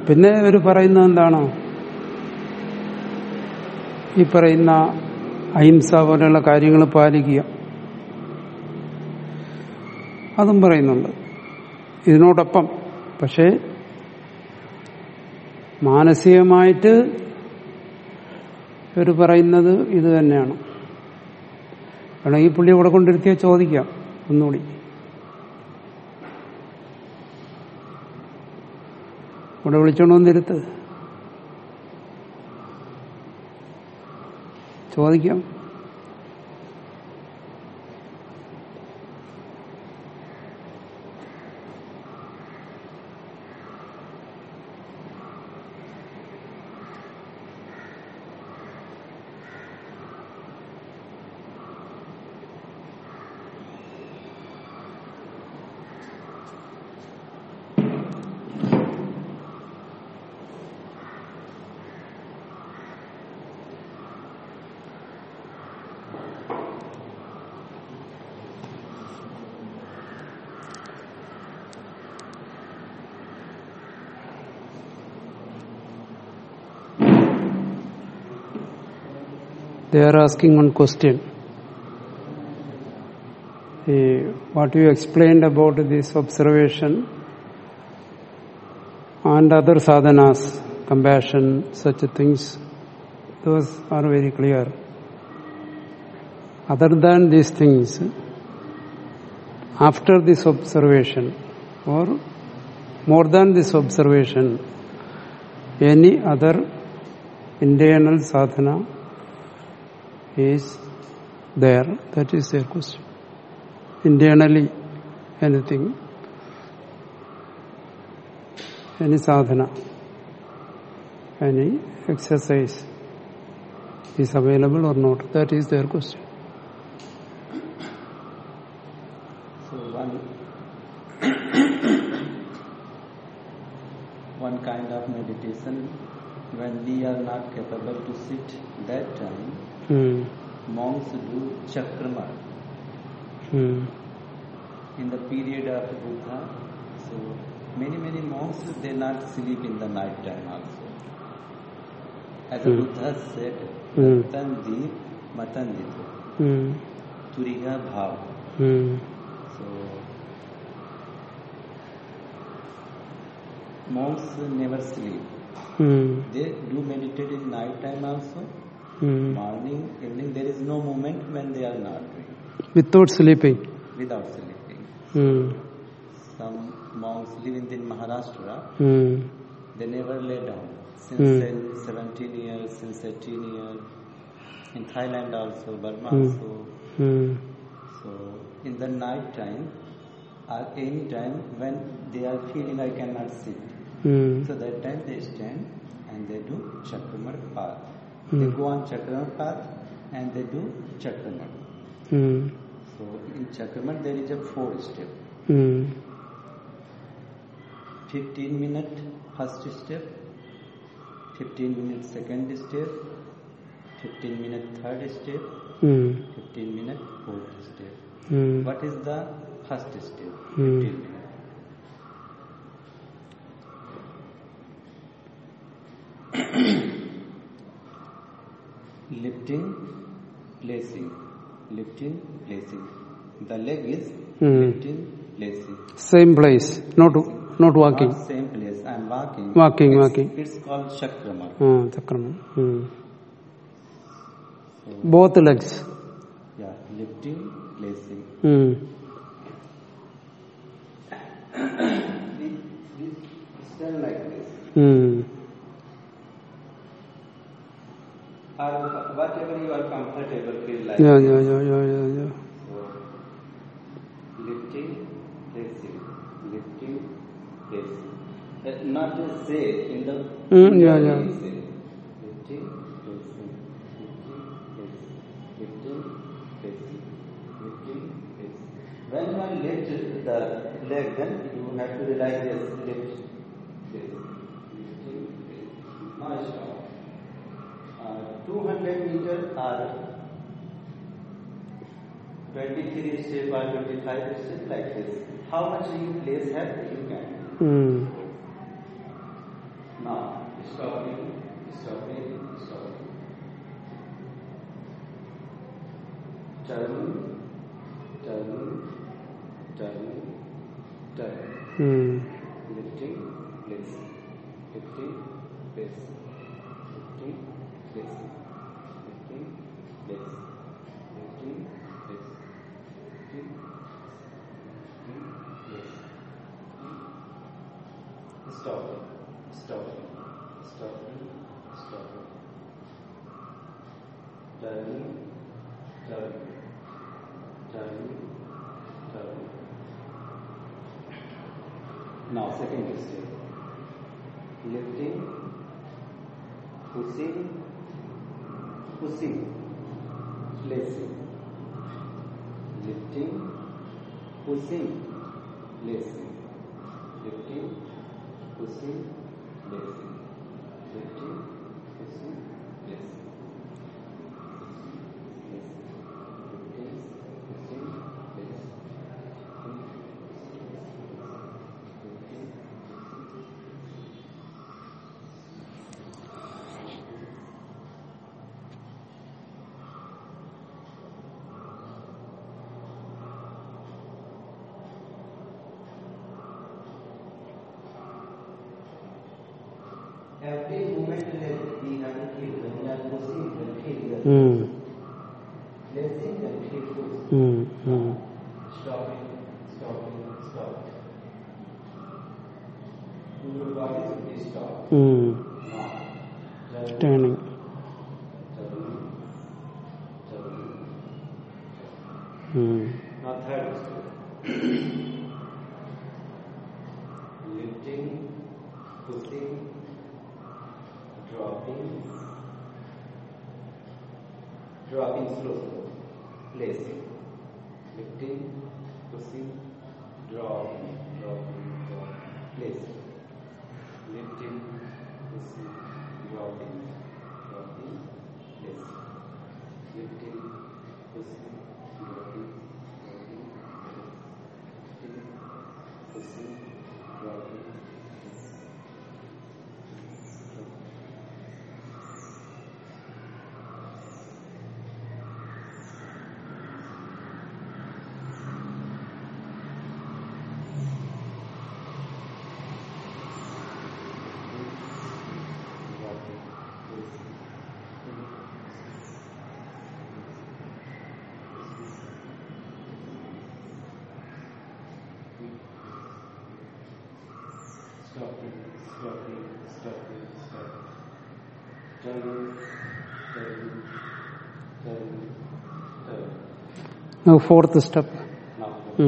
പിന്നെ ഇവർ പറയുന്നത് എന്താണ് ഈ പറയുന്ന അഹിംസ പോലെയുള്ള കാര്യങ്ങൾ പാലിക്കുക അതും പറയുന്നുണ്ട് ഇതിനോടൊപ്പം പക്ഷേ മാനസികമായിട്ട് ഇവർ പറയുന്നത് ഇത് തന്നെയാണ് വേണമെങ്കിൽ ഈ പുള്ളി ഇവിടെ കൊണ്ടിരുത്തിയാൽ ചോദിക്കാം ഒന്നുകൂടി ഇവിടെ വിളിച്ചോണ്ട് വന്നിരുത്ത് ചോദിക്കാം they are asking one question. Eh, what you explained about this observation and other sadhanas, compassion, such things, those are very clear. Other than these things, after this observation or more than this observation, any other internal sadhana is there? That is their question. Internally, anything, any sadhana, any exercise is available or not? That is their question. So one one kind of meditation when we are not capable to sit that time Hmm. monks do chakrama Hmm. in the period of Buddha. So many many monks they not sleep in the night time also. As the Hmm. Buddha said, Hmm. Tandi Matandito Hmm. Turiga Bhav. Hmm. So monks never sleep. Hmm. They do meditate in night time also. Hmm. Morning, evening, there is no moment when they are not doing Without sleeping. without sleeping. Hmm. Some monks living in Maharashtra, Hmm. they never lay down. Since Hmm. se- 17 years, since 18 years. In Thailand also, Burma Hmm. also. Hmm. So in the night time, or any time when they are feeling I cannot sit. Hmm. So that time they stand and they do Chakramar path. Hmm. They go on Chakramar path and they do Chakramar. Hmm. So in Chakramar there is a four step. Hmm. 15 minute first step, 15 minute second step, 15 minute third step, Hmm. 15 minute fourth step. Hmm. What is the first step? Hmm. 15 minute. lifting, placing, lifting, placing. The leg is Hmm. lifting, placing. Same place. Not not walking. Not same place. I am walking. Walking, It's- walking. It's called chakrama. Ah, chakram. Hmm. So, Both legs. yeah, lifting, placing. Hmm. We, we stand like this. Hmm. Or whatever you are comfortable, feel like Yeah, this. yeah, yeah, yeah, yeah, yeah. So, lifting, placing, lifting, placing. Uh, not to say in the Mm, yeah, yeah. we say lifting, placing, lifting, placing, lifting, placing, lifting, placing. When you are lift the leg, then you have to realize this lift, this, lifting, placing. Now stop. Uh, 200 meter or 23 step or 25 step like this. How much you place have you can. Hmm. stopping, stopping, stopping. Turning, turning, turning, turning. ഉം. Lifting, placing. Lifting, placing. Lifting, placing. Lifting, placing. Lifting, placing. Lifting, lifting, placing. Stopping, stopping, stopping, stopping. Turning, turning, turning, turning. Now, second step. Lifting, pushing, pushing, placing. Lifting, pushing, placing. Lifting, pushing, placing. Lifting, pushing, placing. Lifting, pushing, placing. Every movement that we have to feel when we are pushing and feel the ഉം. placing and feel push. ഉം. ഉം. Stopping, stopping, stopping. Your body should be stopped. ഉം. Now, turning, turning turning, turning. ഉം. Now third step. Lifting, pushing, dropping, dropping slow, slow, placing, lifting, pushing, dropping, dropping, dropping, placing, lifting, pushing, dropping, dropping, placing, lifting, pushing, dropping, dropping, lifting, pushing, dropping, Stopping, stopping, stopping, stopping. Turning, turning, turning, turning. Fourth step Now,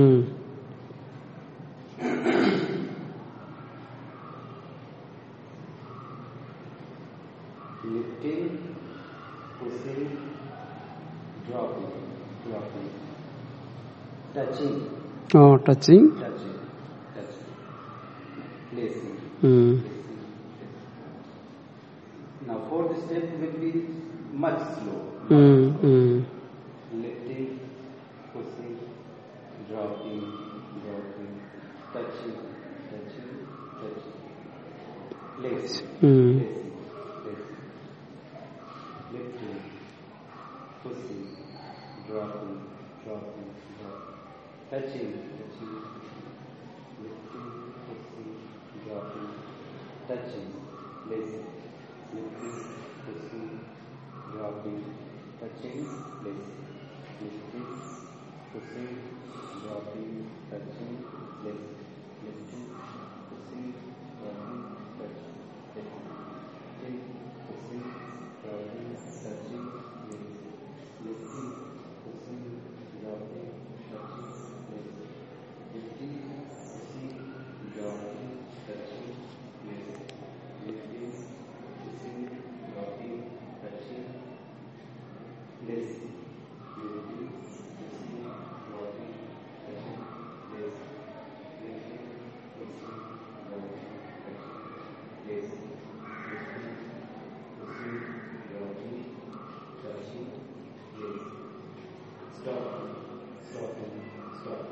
lifting, pushing, dropping, dropping, touching, oh touching touching, touching, placing, ഉം. placing, placing. Now, fourth step will be much slow. ഉം. ഉം. Lifting, pushing, dropping, dropping, touching, touching, touching. Placing, ഉം. placing, placing. Lifting, pushing, dropping, dropping, dropping. Touching, touching. Lifting, pushing, dropping, touching, placing. Lifting, pushing, dropping, touching, placing. Lifting, pushing, dropping, touching, placing. Lifting, pushing, dropping, touching, placing. Lifting, pushing, dropping, touching, placing. Lifting, pushing, dropping, touching, placing. Lifting, pushing, dropping, touching, placing. Lifting, pushing, dropping, touching, placing. Lifting, pushing, dropping, touching, placing. Lifting, pushing, dropping, touching, placing. Lifting, pushing, dropping, touching, placing. Stop, stopping, stop.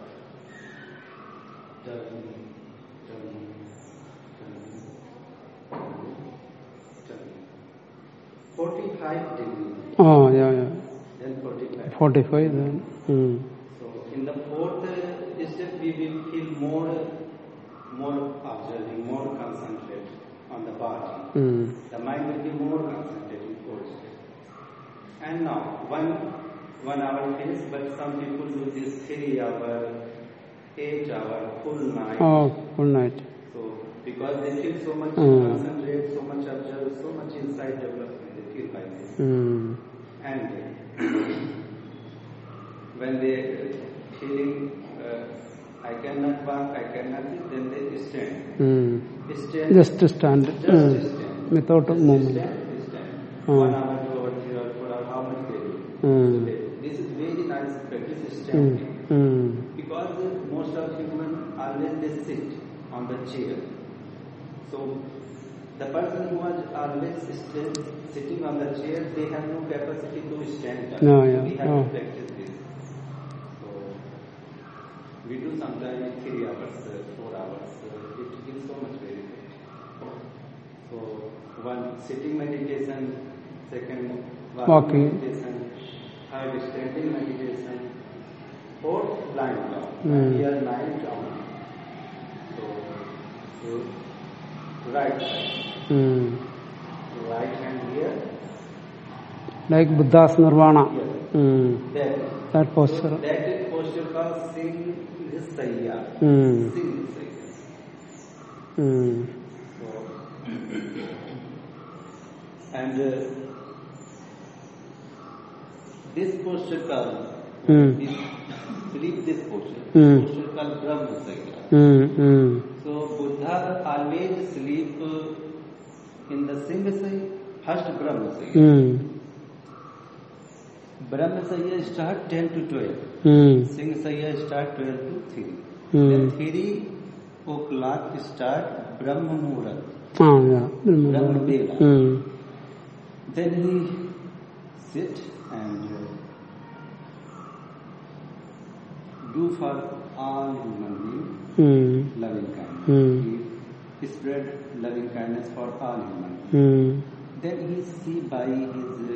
Turning, turning, turning, turning. 45 degree, Oh, yeah, yeah. then 45. 45 then. Mm. So in the fourth uh, step, we will feel more, more observing, more concentrate on the body. Mm. The mind will be more concentrated in fourth step. And now, one, one hour finished, but some people do this three hour, eight hour, full night. Oh, good night. So, because they feel so much Mm. concentrate, so much observe, so much inside development, they feel like this. Mm. And when they feeling, uh, I cannot walk, I cannot, eat, then they stand. Mm. Stand. Just to stand. Just Mm. stand. Without Just movement. Stand, stand. Mm. One hour, two hour, three hour, four hour, how much they do. Mm. So they- This is very nice practice, Mm. standing. Mm. Because uh, most of human always they sit on the chair. So the person who was always stand, sitting on the chair, they have no capacity to stand up. No, yeah. We have Oh. to practice this. So we do sometimes three hours, uh, four hours. Uh, it gives so much benefit. So one sitting meditation, second walking, Walking. meditation, third standing meditation, fourth lying down. Hmm. Here lying down. So, so right side, Mm. right hand here, Like Buddha's Nirvana. here. Mm. That That so posture. that is posture called Singh Sayya. Mm. Singh Sayya. Mm. So, and uh, this posture called Mm. this sleep this posture. Hmm. Posture called Brahma Sayya. Mm. Mm. So Buddha always sleep uh, in the Singh Sayya, first Brahma Sayya. Mm. Brahma Sayya start 10 to 12. Mm. Singh Sayya start 12 to 3. Hmm. Then 3 o'clock start Brahma Muhurat. Ah, yeah. Brahma Vela. Mm. Then he sit and uh, do for all human beings Mm. loving kindness. Hmm. He spread loving kindness for all human beings. Mm. Then he see by his uh,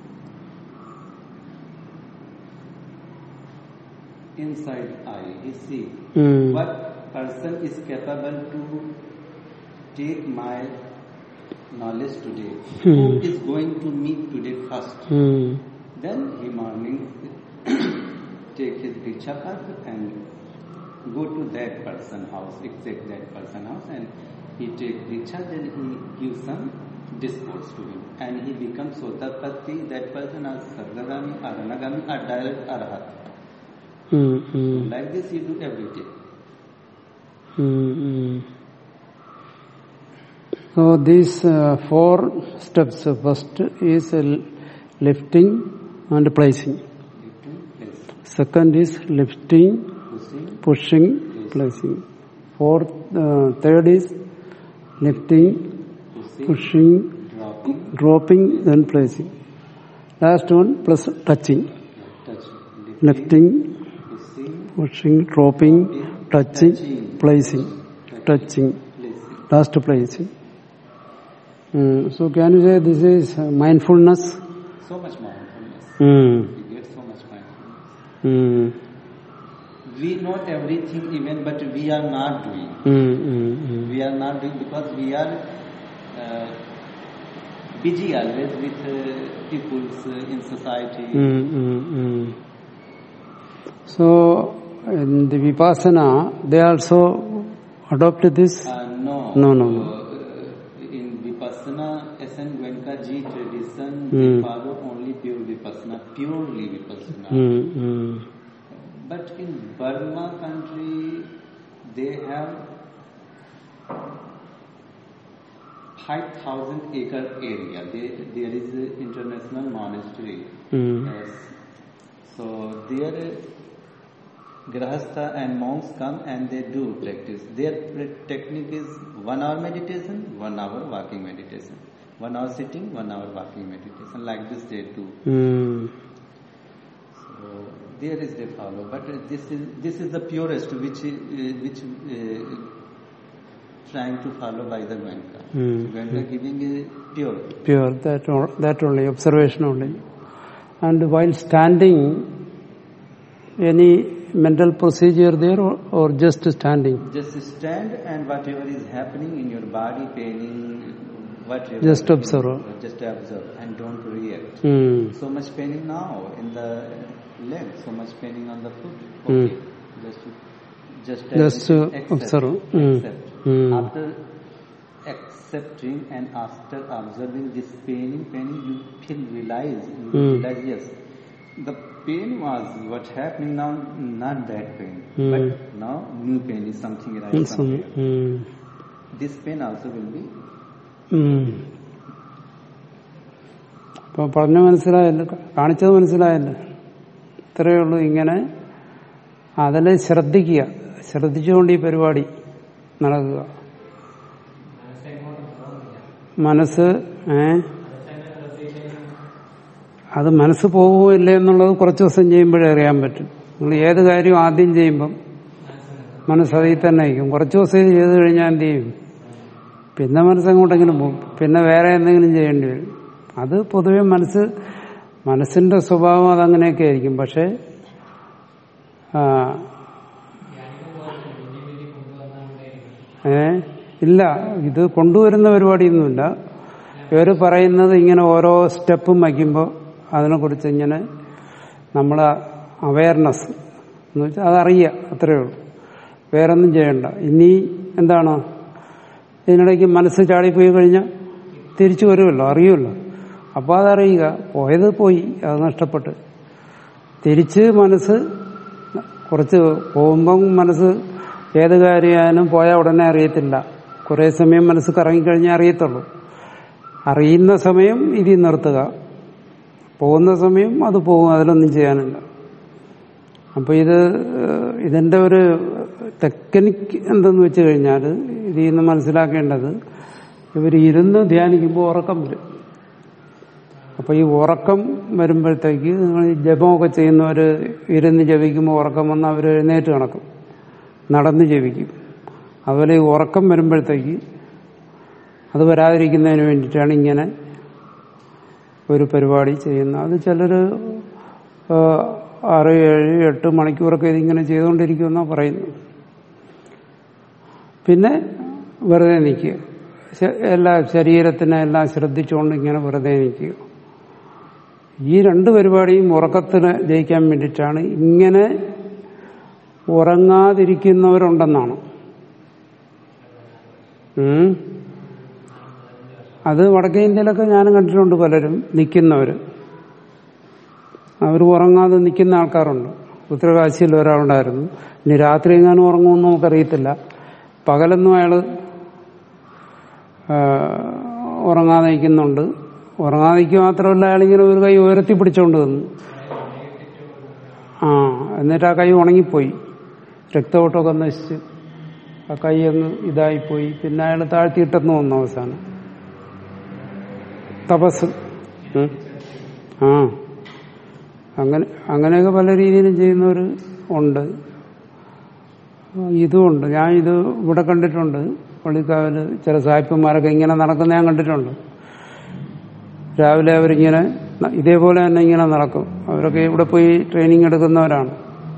inside eye, he see Mm. what person is capable to take my knowledge today. Who Hmm. is going to meet today first? Mm. Then he morning take his diksha path and go to that person house, exact that person house, and he take diksha. Then he gives some discourse to him, and he becomes sotapatti. That person as sargagami, or anagami, or direct arhat. Mm. Mm. Like this, he do every day. Mm. So these uh, four steps. First is uh, lifting and placing. Lifting, placing, Second is lifting, pushing, pushing, placing. Fourth, uh, third is lifting, pushing, pushing, dropping, dropping, then placing. Last one plus touching. touch, Lifting, pushing, pushing, dropping, touching, placing, touching. placing. Last placing. Mm, so can you say this is uh, mindfulness? So much mindfulness. Mm, We get so much mindfulness. mm, We know everything even, but we are not doing. mm, mm, mm. We are not doing because we are uh, busy always with uh, peoples uh, in society. Mm, mm, mm. So in the vipassana, they also adopt this. Uh, no. No, no, no. Uh, in Vipassana, SN Goenka G tradition, Hmm. they follow only pure Vipassana, purely Vipassana. Mm, mm, But in Burma country, they have 5,000 acre area. They, there is an international monastery. mm, Yes. So there Grahastha and monks come and they do practice. Their pre- technique is one hour meditation, one hour walking meditation. One hour sitting, one hour walking meditation. Like this they do. mm, So there is they follow. But uh, this is this is the purest which uh, which uh, trying to follow by the Goenka. Hmm. Goenka giving is pure. pure, that, o- that only, observation only. And while standing, any mental procedure there or, or just standing? Just stand and whatever is happening in your body, paining, whatever. Just observe. Just observe and don't react. Hmm. So much paining now in the leg, so much paining on the foot. Hmm. Okay. Just to, just, Just to accept, observe. Hmm. Accept. Hmm. After accepting and after observing this paining, paining, you feel realize, you Hmm. realize yes, the pain was what happening now, not that pain, Hmm. but now new pain is something arising from Some, here. hmm. This pain also will be ഉം. ഇപ്പൊ പറഞ്ഞ മനസ്സിലായല്ലോ കാണിച്ചത് മനസ്സിലായല്ലോ ഇത്രയേ ഉള്ളൂ ഇങ്ങനെ അതിൽ ശ്രദ്ധിക്കുക ശ്രദ്ധിച്ചുകൊണ്ട് ഈ പരിപാടി നടക്കുക മനസ്സ് ഏ അത് മനസ്സ് പോകുമോ ഇല്ലേ എന്നുള്ളത് കുറച്ച് ദിവസം ചെയ്യുമ്പോഴേ അറിയാൻ പറ്റും നിങ്ങൾ ഏത് കാര്യം ആദ്യം ചെയ്യുമ്പം മനസ്സ് അതിൽ തന്നെ ആയിരിക്കും കുറച്ച് ദിവസം ഇത് ചെയ്ത് കഴിഞ്ഞാൽ എന്ത് ചെയ്യും പിന്നെ മനസ്സെങ്ങോട്ടെങ്കിലും പോകും പിന്നെ വേറെ എന്തെങ്കിലും ചെയ്യേണ്ടി വരും അത് പൊതുവെ മനസ്സ് മനസ്സിന്റെ സ്വഭാവം അതങ്ങനെയൊക്കെ ആയിരിക്കും പക്ഷെ ആ, ഏ ഇല്ല ഇത് കൊണ്ടുവരുന്ന പരിപാടിയൊന്നുമില്ല ഇവർ പറയുന്നത് ഇങ്ങനെ ഓരോ സ്റ്റെപ്പും വയ്ക്കുമ്പോൾ അതിനെക്കുറിച്ച് ഇങ്ങനെ നമ്മൾ അവയർനെസ് എന്ന് വെച്ചാൽ അതറിയുക അത്രയേ ഉള്ളൂ വേറൊന്നും ചെയ്യണ്ട ഇനി എന്താണ് ഇതിനിടയ്ക്ക് മനസ്സ് ചാടിപ്പോയി കഴിഞ്ഞാൽ തിരിച്ചു വരുമല്ലോ അറിയുമല്ലോ അപ്പോൾ അതറിയുക പോയത് പോയി അത് നഷ്ടപ്പെട്ട് തിരിച്ച് മനസ്സ് കുറച്ച് പോകുമ്പം മനസ്സ് ഏത് കാര്യമായാലും പോയാൽ ഉടനെ അറിയത്തില്ല കുറേ സമയം മനസ്സ് കറങ്ങിക്കഴിഞ്ഞാൽ അറിയത്തുള്ളൂ അറിയുന്ന സമയം ഇതിൽ നിർത്തുക പോകുന്ന സമയം അത് പോകും അതിലൊന്നും ചെയ്യാനില്ല അപ്പൊ ഇത് ഏഹ്, ഇതിന്റെ ഒരു ടെക്നിക്ക് എന്തെന്ന് വെച്ച് കഴിഞ്ഞാൽ ഇതിൽ നിന്ന് മനസ്സിലാക്കേണ്ടത് ഇവർ ഇരുന്ന് ധ്യാനിക്കുമ്പോൾ ഉറക്കം വരും അപ്പൊ ഈ ഉറക്കം വരുമ്പോഴത്തേക്ക് നിങ്ങൾ ഈ ജപമൊക്കെ ചെയ്യുന്നവർ ഇരുന്ന് ജപിക്കുമ്പോൾ ഉറക്കം വന്നാൽ അവർ എഴുന്നേറ്റ് കണക്കും നടന്ന് ജപിക്കും അതുപോലെ ഈ ഉറക്കം വരുമ്പോഴത്തേക്ക് അത് വരാതിരിക്കുന്നതിന് വേണ്ടിയിട്ടാണ് ഇങ്ങനെ ഒരു പരിപാടി ചെയ്യുന്നത് അത് ചിലർ ആറ് ഏഴ് എട്ട് മണിക്കൂറൊക്കെ ഇതിങ്ങനെ ചെയ്തുകൊണ്ടിരിക്കുമെന്നാണ് പറയുന്നത് പിന്നെ വെറുതെ നിൽക്കുക ശ- എല്ലാ ശരീരത്തിനെ എല്ലാം ശ്രദ്ധിച്ചുകൊണ്ട് ഇങ്ങനെ വെറുതെ നിൽക്കുക ഈ രണ്ട് പരിപാടിയും ഉറക്കത്തിന് ജയിക്കാൻ വേണ്ടിയിട്ടാണ് ഇങ്ങനെ ഉറങ്ങാതിരിക്കുന്നവരുണ്ടെന്നാണ് ഉം. അത് വടക്കേ ഇന്ത്യയിലൊക്കെ ഞാനും കണ്ടിട്ടുണ്ട് പലരും നിൽക്കുന്നവര് അവർ ഉറങ്ങാതെ നിൽക്കുന്ന ആൾക്കാരുണ്ട് ഉത്തരകാശിയിൽ ഒരാളുണ്ടായിരുന്നു ഇനി രാത്രി എങ്ങാനും ഉറങ്ങുമെന്ന് നമുക്കറിയത്തില്ല പകലൊന്നും അയാള് ആ, ഉറങ്ങാതെ നിൽക്കുന്നുണ്ട് ഉറങ്ങാതെ നിൽക്കുക മാത്രമല്ല അയാളിങ്ങനെ ഒരു കൈ ഉയർത്തി പിടിച്ചോണ്ട് നിന്നു ആ എന്നിട്ട് ആ കൈ ഉണങ്ങിപ്പോയി രക്തയോട്ടമൊക്കെ നശിച്ച് ആ കൈ അങ്ങ് ഇതായിപ്പോയി പിന്നെ അയാൾ താഴ്ത്തിയിട്ടെന്ന് വന്നു അവസാനം തപസ് ഉം. ആ അങ്ങനെ അങ്ങനെയൊക്കെ പല രീതിയിലും ചെയ്യുന്നവർ ഉണ്ട് ഇതുമുണ്ട് ഞാൻ ഇത് ഇവിടെ കണ്ടിട്ടുണ്ട് പള്ളിക്കാവില് ചില സായിപ്പന്മാരൊക്കെ ഇങ്ങനെ നടക്കുന്ന ഞാൻ കണ്ടിട്ടുണ്ട് രാവിലെ അവരിങ്ങനെ ന- ഇതേപോലെ തന്നെ ഇങ്ങനെ നടക്കും അവരൊക്കെ ഇവിടെ പോയി ട്രെയിനിങ് എടുക്കുന്നവരാണ്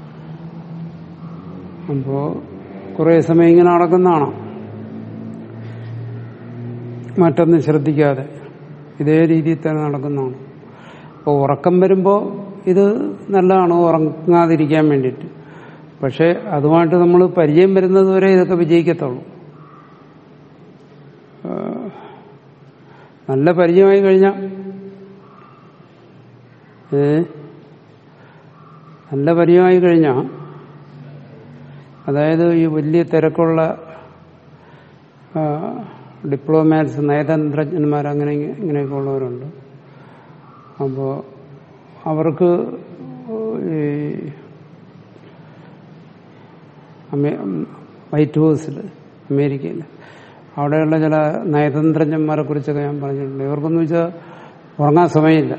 അപ്പോ കുറേ സമയം ഇങ്ങനെ നടക്കുന്നതാണ് മറ്റൊന്നും ശ്രദ്ധിക്കാതെ ഇതേ രീതിയിൽ തന്നെ നടക്കുന്നതാണ് അപ്പോൾ ഉറക്കം വരുമ്പോൾ ഇത് നല്ലതാണ് ഉറങ്ങാതിരിക്കാൻ വേണ്ടിയിട്ട് പക്ഷെ അതുമായിട്ട് നമ്മൾ പരിചയം വരുന്നത് വരെ ഇതൊക്കെ വിജയിക്കത്തുള്ളൂ ആ, നല്ല പരിചയമായി കഴിഞ്ഞാൽ ഏ നല്ല പരിചയമായി കഴിഞ്ഞാൽ അതായത് ഈ വലിയ തിരക്കുള്ള ആ, ഡിപ്ലോമാറ്റ്സ് നയതന്ത്രജ്ഞന്മാർ അങ്ങനെ ഇങ്ങനെയൊക്കെ ഉള്ളവരുണ്ട് അപ്പോൾ അവർക്ക് ഈ അമേ- വൈറ്റ് ഹൗസിൽ അമേരിക്കയിൽ അവിടെയുള്ള ചില നയതന്ത്രജ്ഞന്മാരെ കുറിച്ചൊക്കെ ഞാൻ പറഞ്ഞിട്ടുണ്ട് ഇവർക്കൊന്നും വെച്ചാൽ ഉറങ്ങാൻ സമയമില്ല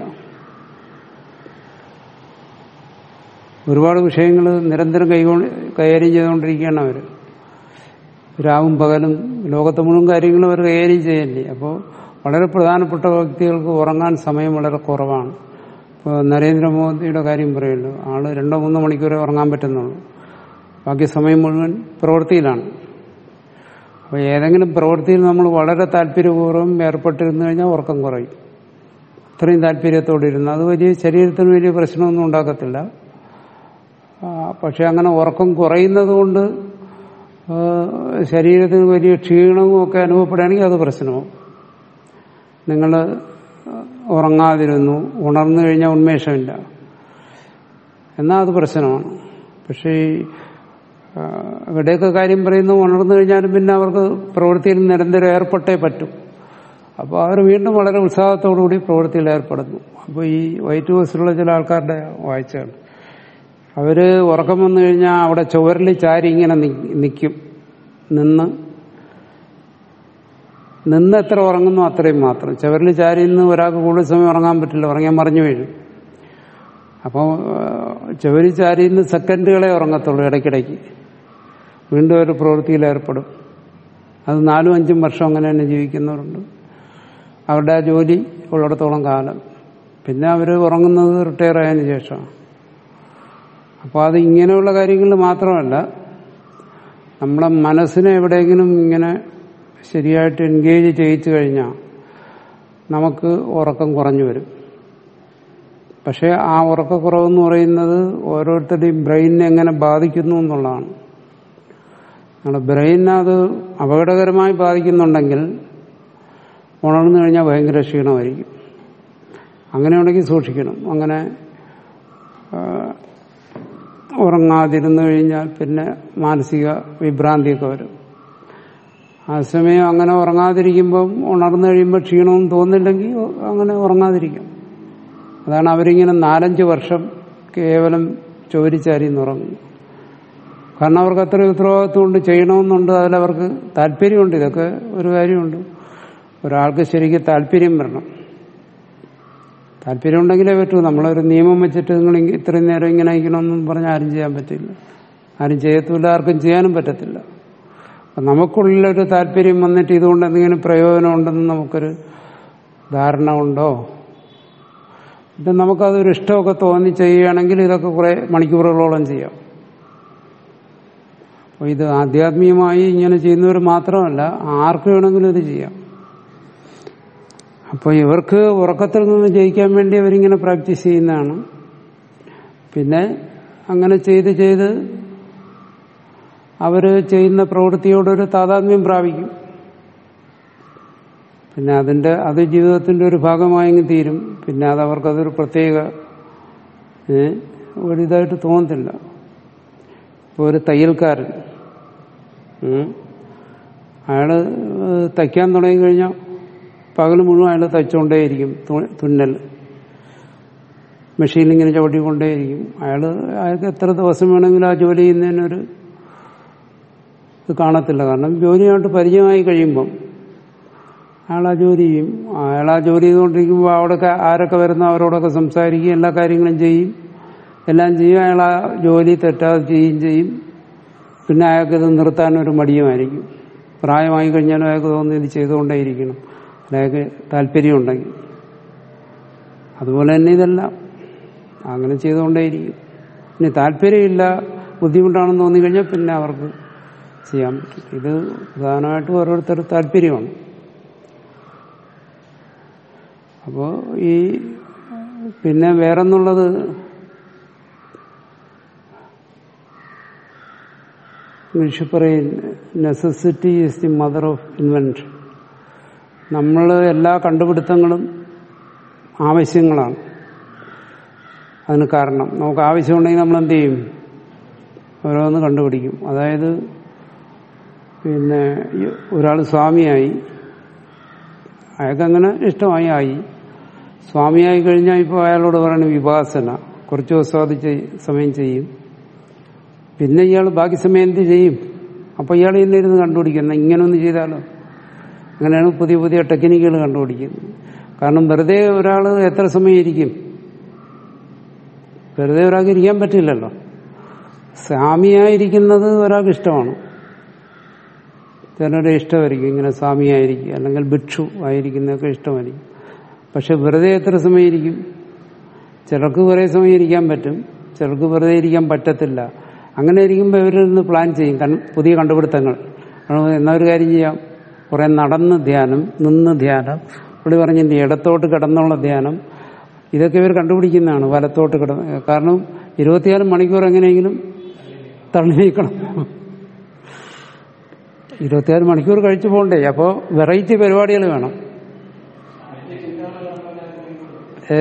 ഒരുപാട് വിഷയങ്ങൾ നിരന്തരം കൈകൊണ്ട് കൈകാര്യം ചെയ്തുകൊണ്ടിരിക്കുകയാണ് അവർ രാവും പകലും ലോകത്തെ മുഴുവൻ കാര്യങ്ങളും അവർ കൈകാര്യം ചെയ്യല്ലേ അപ്പോൾ വളരെ പ്രധാനപ്പെട്ട വ്യക്തികൾക്ക് ഉറങ്ങാൻ സമയം വളരെ കുറവാണ് ഇപ്പോൾ നരേന്ദ്രമോദിയുടെ കാര്യം പറയുമല്ലോ ആള് രണ്ടോ മൂന്നോ മണിക്കൂറേ ഉറങ്ങാൻ പറ്റുന്നുള്ളൂ ബാക്കി സമയം മുഴുവൻ പ്രവൃത്തിയിലാണ് അപ്പോൾ ഏതെങ്കിലും പ്രവൃത്തിയിൽ നമ്മൾ വളരെ താല്പര്യപൂർവ്വം ഏർപ്പെട്ടിരുന്നു കഴിഞ്ഞാൽ ഉറക്കം കുറയും അത്രയും താല്പര്യത്തോടെ ഇരുന്ന് അത് വലിയ ശരീരത്തിന് വലിയ പ്രശ്നമൊന്നും ഉണ്ടാക്കത്തില്ല ആ, പക്ഷെ അങ്ങനെ ഉറക്കം കുറയുന്നത് കൊണ്ട് ആ, ശരീരത്തിന് വലിയ ക്ഷീണവും ഒക്കെ അനുഭവപ്പെടുകയാണെങ്കിൽ അത് പ്രശ്നവും നിങ്ങൾ ഉറങ്ങാതിരുന്നു ഉണർന്നു കഴിഞ്ഞാൽ ഉന്മേഷമില്ല എന്നാൽ അത് പ്രശ്നമാണ് പക്ഷേ ഈ ആ, ഇവിടെയൊക്കെ കാര്യം പറയുന്നു ഉണർന്നു കഴിഞ്ഞാലും പിന്നെ അവർക്ക് പ്രവൃത്തിയിൽ നിരന്തരം ഏർപ്പെട്ടേ പറ്റും അപ്പോൾ അവർ വീണ്ടും വളരെ ഉത്സാഹത്തോടുകൂടി പ്രവൃത്തിയിൽ ഏർപ്പെടുന്നു അപ്പോൾ ഈ വൈറ്റ് ഹൗസിലുള്ള ചില ആൾക്കാരുടെ വായിച്ചാണ് അവര് ഉറക്കം വന്നു കഴിഞ്ഞാൽ അവിടെ ചുവരിൽ ചാരി ഇങ്ങനെ നിൽക്കും നിന്ന് നിന്ന് എത്ര ഉറങ്ങുന്നു അത്രയും മാത്രം ചുവരിൽ ചാരി നിന്ന് ഒരാൾക്ക് കൂടുതൽ സമയം ഉറങ്ങാൻ പറ്റില്ല ഉറങ്ങാൻ മറിഞ്ഞു വീഴും അപ്പോൾ ചുവരി ചാരി നിന്ന് സെക്കൻഡുകളെ ഉറങ്ങത്തുള്ളൂ ഇടയ്ക്കിടയ്ക്ക് വീണ്ടും ഒരു പ്രവൃത്തിയിൽ ഏർപ്പെടും അത് നാലും അഞ്ചും വർഷം അങ്ങനെ തന്നെ ജീവിക്കുന്നവരുണ്ട് അവരുടെ ആ ജോലി ഉള്ളിടത്തോളം കാലം പിന്നെ അവർ ഉറങ്ങുന്നത് റിട്ടയർ ആയതിനു ശേഷമാണ് അപ്പോൾ അത് ഇങ്ങനെയുള്ള കാര്യങ്ങളിൽ മാത്രമല്ല നമ്മളെ മനസ്സിനെ എവിടെയെങ്കിലും ഇങ്ങനെ ശരിയായിട്ട് എൻഗേജ് ചെയ്യിച്ചു കഴിഞ്ഞാൽ നമുക്ക് ഉറക്കം കുറഞ്ഞു വരും പക്ഷേ ആ ഉറക്കക്കുറവെന്ന് പറയുന്നത് ഓരോരുത്തരുടെയും ബ്രെയിനിനെ എങ്ങനെ ബാധിക്കുന്നു എന്നുള്ളതാണ് നമ്മുടെ ബ്രെയിനിനെ അത് അപകടകരമായി ബാധിക്കുന്നുണ്ടെങ്കിൽ ഉണർന്നു കഴിഞ്ഞാൽ ഭയങ്കര ക്ഷീണമായിരിക്കും അങ്ങനെയുണ്ടെങ്കിൽ സൂക്ഷിക്കണം അങ്ങനെ ആ, ഉറങ്ങാതിരുന്നു കഴിഞ്ഞാൽ പിന്നെ മാനസിക വിഭ്രാന്തിയൊക്കെ വരും ആ സമയം അങ്ങനെ ഉറങ്ങാതിരിക്കുമ്പം ഉണർന്നു കഴിയുമ്പോൾ ക്ഷീണവും തോന്നില്ലെങ്കിൽ അങ്ങനെ ഉറങ്ങാതിരിക്കും അതാണ് അവരിങ്ങനെ നാലഞ്ച് വർഷം കേവലം ചോരിച്ചാരിന്ന് ഉറങ്ങുന്നു കാരണം അവർക്ക് അത്ര ഉത്തരവാദിത്വം കൊണ്ട് ചെയ്യണമെന്നുണ്ട് അതിലവർക്ക് താല്പര്യമുണ്ട് ഇതൊക്കെ ഒരു കാര്യമുണ്ട് ഒരാൾക്ക് ശരിക്കും താല്പര്യം വരണം താല്പര്യം ഉണ്ടെങ്കിലേ പറ്റൂ നമ്മളൊരു നിയമം വെച്ചിട്ട് നിങ്ങൾ ഇ- ഇത്രയും നേരം ഇങ്ങനെ ഇരിക്കണമെന്നും പറഞ്ഞാൽ ആരും ചെയ്യാൻ പറ്റില്ല ആരും ചെയ്യത്തില്ല ആർക്കും ചെയ്യാനും പറ്റത്തില്ല അപ്പൊ നമുക്കുള്ളിലൊരു താല്പര്യം വന്നിട്ട് ഇതുകൊണ്ട് എന്തെങ്കിലും പ്രയോജനം ഉണ്ടെന്ന് നമുക്കൊരു ധാരണ ഉണ്ടോ ഇത് നമുക്കതൊരു ഇഷ്ടമൊക്കെ തോന്നി ചെയ്യുകയാണെങ്കിൽ ഇതൊക്കെ കുറെ മണിക്കൂറുകളോളം ചെയ്യാം അപ്പോൾ ഇത് ആധ്യാത്മികമായി ഇങ്ങനെ ചെയ്യുന്നവർ മാത്രമല്ല ആർക്ക് വേണമെങ്കിലും ഇത് ചെയ്യാം അപ്പോൾ ഇവർക്ക് ഉറക്കത്തിൽ നിന്ന് ജയിക്കാൻ വേണ്ടി അവരിങ്ങനെ പ്രാക്ടീസ് ചെയ്യുന്നതാണ് പിന്നെ അങ്ങനെ ചെയ്ത് ചെയ്ത് അവർ ചെയ്യുന്ന പ്രവൃത്തിയോടൊരു താതാത്മ്യം പ്രാപിക്കും പിന്നെ അതിന്റെ അത് ജീവിതത്തിന്റെ ഒരു ഭാഗമായെങ്കിൽ തീരും പിന്നെ അത് അവർക്കതൊരു പ്രത്യേക ഏ, ഒരിതായിട്ട് തോന്നത്തില്ല ഇപ്പോൾ ഒരു തയ്യൽക്കാരൻ ഉം, അയാള് തയ്ക്കാൻ തുടങ്ങി കഴിഞ്ഞാൽ പകൽ മുഴുവൻ അയാൾ തയ്ച്ചുകൊണ്ടേയിരിക്കും തു- തുന്നൽ മെഷീനിൽ ഇങ്ങനെ ചവിട്ടിക്കൊണ്ടേയിരിക്കും അയാൾ അയാൾക്ക് എത്ര ദിവസം വേണമെങ്കിലും ആ ജോലി ചെയ്യുന്നതിനൊരു ഇത് കാണത്തില്ല കാരണം ജോലിയായിട്ട് പരിചയമായി കഴിയുമ്പം അയാൾ ആ ജോലി ചെയ്യും അയാൾ ആ ജോലി ചെയ്തുകൊണ്ടിരിക്കുമ്പോൾ അവിടെയൊക്കെ ആരൊക്കെ വരുന്ന അവരോടൊക്കെ സംസാരിക്കും എല്ലാ കാര്യങ്ങളും ചെയ്യും എല്ലാം ചെയ്യും അയാൾ ആ ജോലി തെറ്റാതെ ചെയ്യുകയും ചെയ്യും പിന്നെ അയാൾക്കിത് നിർത്താൻ ഒരു മടിയുമായിരിക്കും പ്രായമായി കഴിഞ്ഞാലും അയാൾക്ക് തോന്നുന്നു ഇത് ചെയ്തുകൊണ്ടേയിരിക്കണം അയാൾക്ക് താല്പര്യമുണ്ടെങ്കിൽ അതുപോലെ തന്നെ ഇതെല്ലാം അങ്ങനെ ചെയ്തുകൊണ്ടേയിരിക്കും ഇനി താല്പര്യമില്ല ബുദ്ധിമുട്ടാണെന്ന് തോന്നിക്കഴിഞ്ഞാൽ പിന്നെ അവർക്ക് ചെയ്യാൻ പറ്റും ഇത് പ്രധാനമായിട്ടും ഓരോരുത്തർ താല്പര്യമാണ് അപ്പോൾ ഈ പിന്നെ വേറെന്നുള്ളത് ഇംഗ്ലീഷിൽ പറയും necessity is the mother of invention നമ്മൾ എല്ലാ കണ്ടുപിടുത്തങ്ങളും ആവശ്യങ്ങളാണ് അതിന് കാരണം നമുക്ക് ആവശ്യമുണ്ടെങ്കിൽ നമ്മൾ എന്ത് ചെയ്യും ഓരോന്ന് കണ്ടുപിടിക്കും അതായത് പിന്നെ ഒരാൾ സ്വാമിയായി അയാൾക്കങ്ങനെ ഇഷ്ടമായി ആയി സ്വാമിയായി കഴിഞ്ഞാൽ ഇപ്പോൾ അയാളോട് പറയുന്നത് വിഭാസന കുറച്ച് ദിവസം അത് ചെയ്- സമയം ചെയ്യും പിന്നെ ഇയാൾ ബാക്കി സമയം എന്ത് ചെയ്യും അപ്പൊ ഇയാൾ തന്നെ ഇരുന്ന് കണ്ടുപിടിക്കുന്ന ഇങ്ങനെ ഒന്ന് ചെയ്താലോ അങ്ങനെയാണ് പുതിയ പുതിയ ടെക്നിക്കുകൾ കണ്ടുപിടിക്കുന്നത് കാരണം വെറുതെ ഒരാൾ എത്ര സമയം ഇരിക്കും വെറുതെ ഒരാൾക്ക് ഇരിക്കാൻ പറ്റില്ലല്ലോ സ്വാമിയായിരിക്കുന്നത് ഒരാൾക്ക് ഇഷ്ടമാണ് ചിലരുടെ ഇഷ്ടമായിരിക്കും ഇങ്ങനെ സ്വാമിയായിരിക്കും അല്ലെങ്കിൽ ഭിക്ഷു ആയിരിക്കുന്നതൊക്കെ ഇഷ്ടമായിരിക്കും പക്ഷെ വെറുതെ എത്ര സമയം ഇരിക്കും ചിലർക്ക് കുറേ സമയം ഇരിക്കാൻ പറ്റും ചിലർക്ക് വെറുതെ ഇരിക്കാൻ പറ്റത്തില്ല അങ്ങനെ ഇരിക്കുമ്പോൾ ഇവരിന്ന് പ്ലാൻ ചെയ്യും കൺ- പുതിയ കണ്ടുപിടുത്തങ്ങൾ അപ്പോൾ എന്നാ ഒരു കാര്യം ചെയ്യാം കുറെ നടന്ന് ധ്യാനം നിന്ന് ധ്യാനം പുള്ളി പറഞ്ഞില്ലേ ഇടത്തോട്ട് കിടന്നുള്ള ധ്യാനം ഇതൊക്കെ ഇവർ കണ്ടുപിടിക്കുന്നതാണ് വലത്തോട്ട് കിടന്ന് കാരണം ഇരുപത്തിനാല് മണിക്കൂർ എങ്ങനെയെങ്കിലും തള്ളി നീക്കണം ഇരുപത്തിനാല് മണിക്കൂർ കഴിച്ചു പോകണ്ടേ അപ്പോൾ വെറൈറ്റി പരിപാടികൾ വേണം ഏ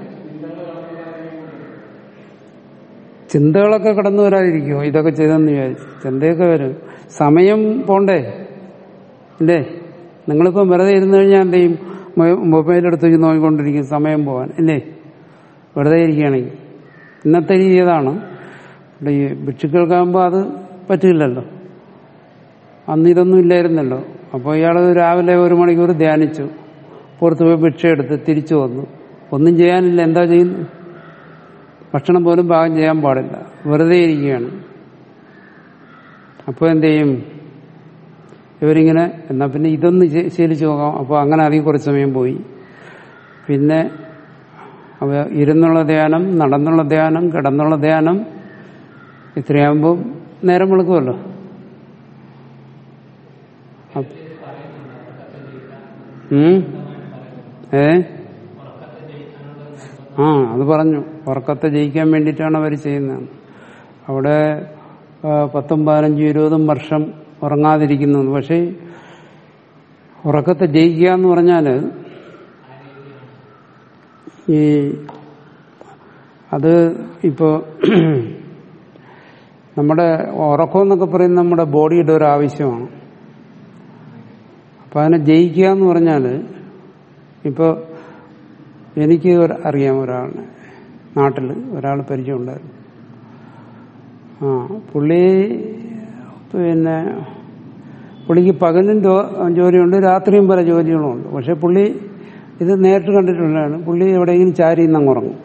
ചിന്തകളൊക്കെ കടന്നു വരാതിരിക്കുമോ ഇതൊക്കെ ചെയ്തെന്ന് വിചാരിച്ചു ചിന്തയൊക്കെ വരും സമയം പോണ്ടേ ഇല്ലേ നിങ്ങളിപ്പം വെറുതെ ഇരുന്ന് കഴിഞ്ഞാൽ എന്ത് ചെയ്യും മൊ- മൊബൈൽ എടുത്ത് വെച്ച് നോക്കിക്കൊണ്ടിരിക്കും സമയം പോകാൻ ഇല്ലേ വെറുതെ ഇരിക്കുകയാണെങ്കിൽ ഇന്നത്തെ രീതി അതാണ് ഇവിടെ ഈ ഭിക്ഷുക്കൾക്കാകുമ്പോൾ അത് പറ്റില്ലല്ലോ അന്ന് ഇതൊന്നും ഇല്ലായിരുന്നല്ലോ അപ്പോൾ ഇയാൾ രാവിലെ ഒരു മണിക്കൂർ ധ്യാനിച്ചു പുറത്ത് പോയി ഭിക്ഷ എടുത്ത് തിരിച്ചു വന്നു ഒന്നും ചെയ്യാനില്ല എന്താ ചെയ്യുന്നു ഭക്ഷണം പോലും പാകം ചെയ്യാൻ പാടില്ല വെറുതെ ഇരിക്കുകയാണ് അപ്പോൾ എന്ത് ചെയ്യും ഇവരിങ്ങനെ എന്നാ പിന്നെ ഇതൊന്ന് ശീ- ശീലിച്ചു നോക്കാം അപ്പോൾ അങ്ങനെ അധികം കുറച്ച് സമയം പോയി പിന്നെ അവ ഇരുന്നുള്ള ധ്യാനം നടന്നുള്ള ധ്യാനം കിടന്നുള്ള ധ്യാനം ഇത്രയാകുമ്പോൾ നേരം വിളിക്കുമല്ലോ ഏ ആ അത് പറഞ്ഞു ഉറക്കത്തെ ജയിക്കാൻ വേണ്ടിയിട്ടാണ് അവർ ചെയ്യുന്നത് അവിടെ ആ, പത്തും പതിനഞ്ചും ഇരുപതും വർഷം ഉറങ്ങാതിരിക്കുന്നു പക്ഷേ ഉറക്കത്തെ ജയിക്കുക എന്ന് പറഞ്ഞാൽ ഈ അത് ഇപ്പോ നമ്മുടെ ഉറക്കം എന്നൊക്കെ പറയുന്നത് നമ്മുടെ ബോഡിയുടെ ഒരു ആവശ്യമാണ് അപ്പൊ അതിനെ ജയിക്കുക എന്ന് പറഞ്ഞാൽ ഇപ്പോൾ എനിക്ക് ഒരു- അറിയാം ഒരാളിനെ നാട്ടിൽ ഒരാൾ പരിചയമുണ്ടായിരുന്നു ആ പുള്ളി പിന്നെ പുള്ളിക്ക് പകലും ജോ- ജോലിയുണ്ട് രാത്രിയും പല ജോലികളുമുണ്ട് പക്ഷെ പുള്ളി ഇത് നേരിട്ട് കണ്ടിട്ടുള്ളതാണ് പുള്ളി എവിടെയെങ്കിലും ചാരി ഇന്നങ്ങ് ഉറങ്ങും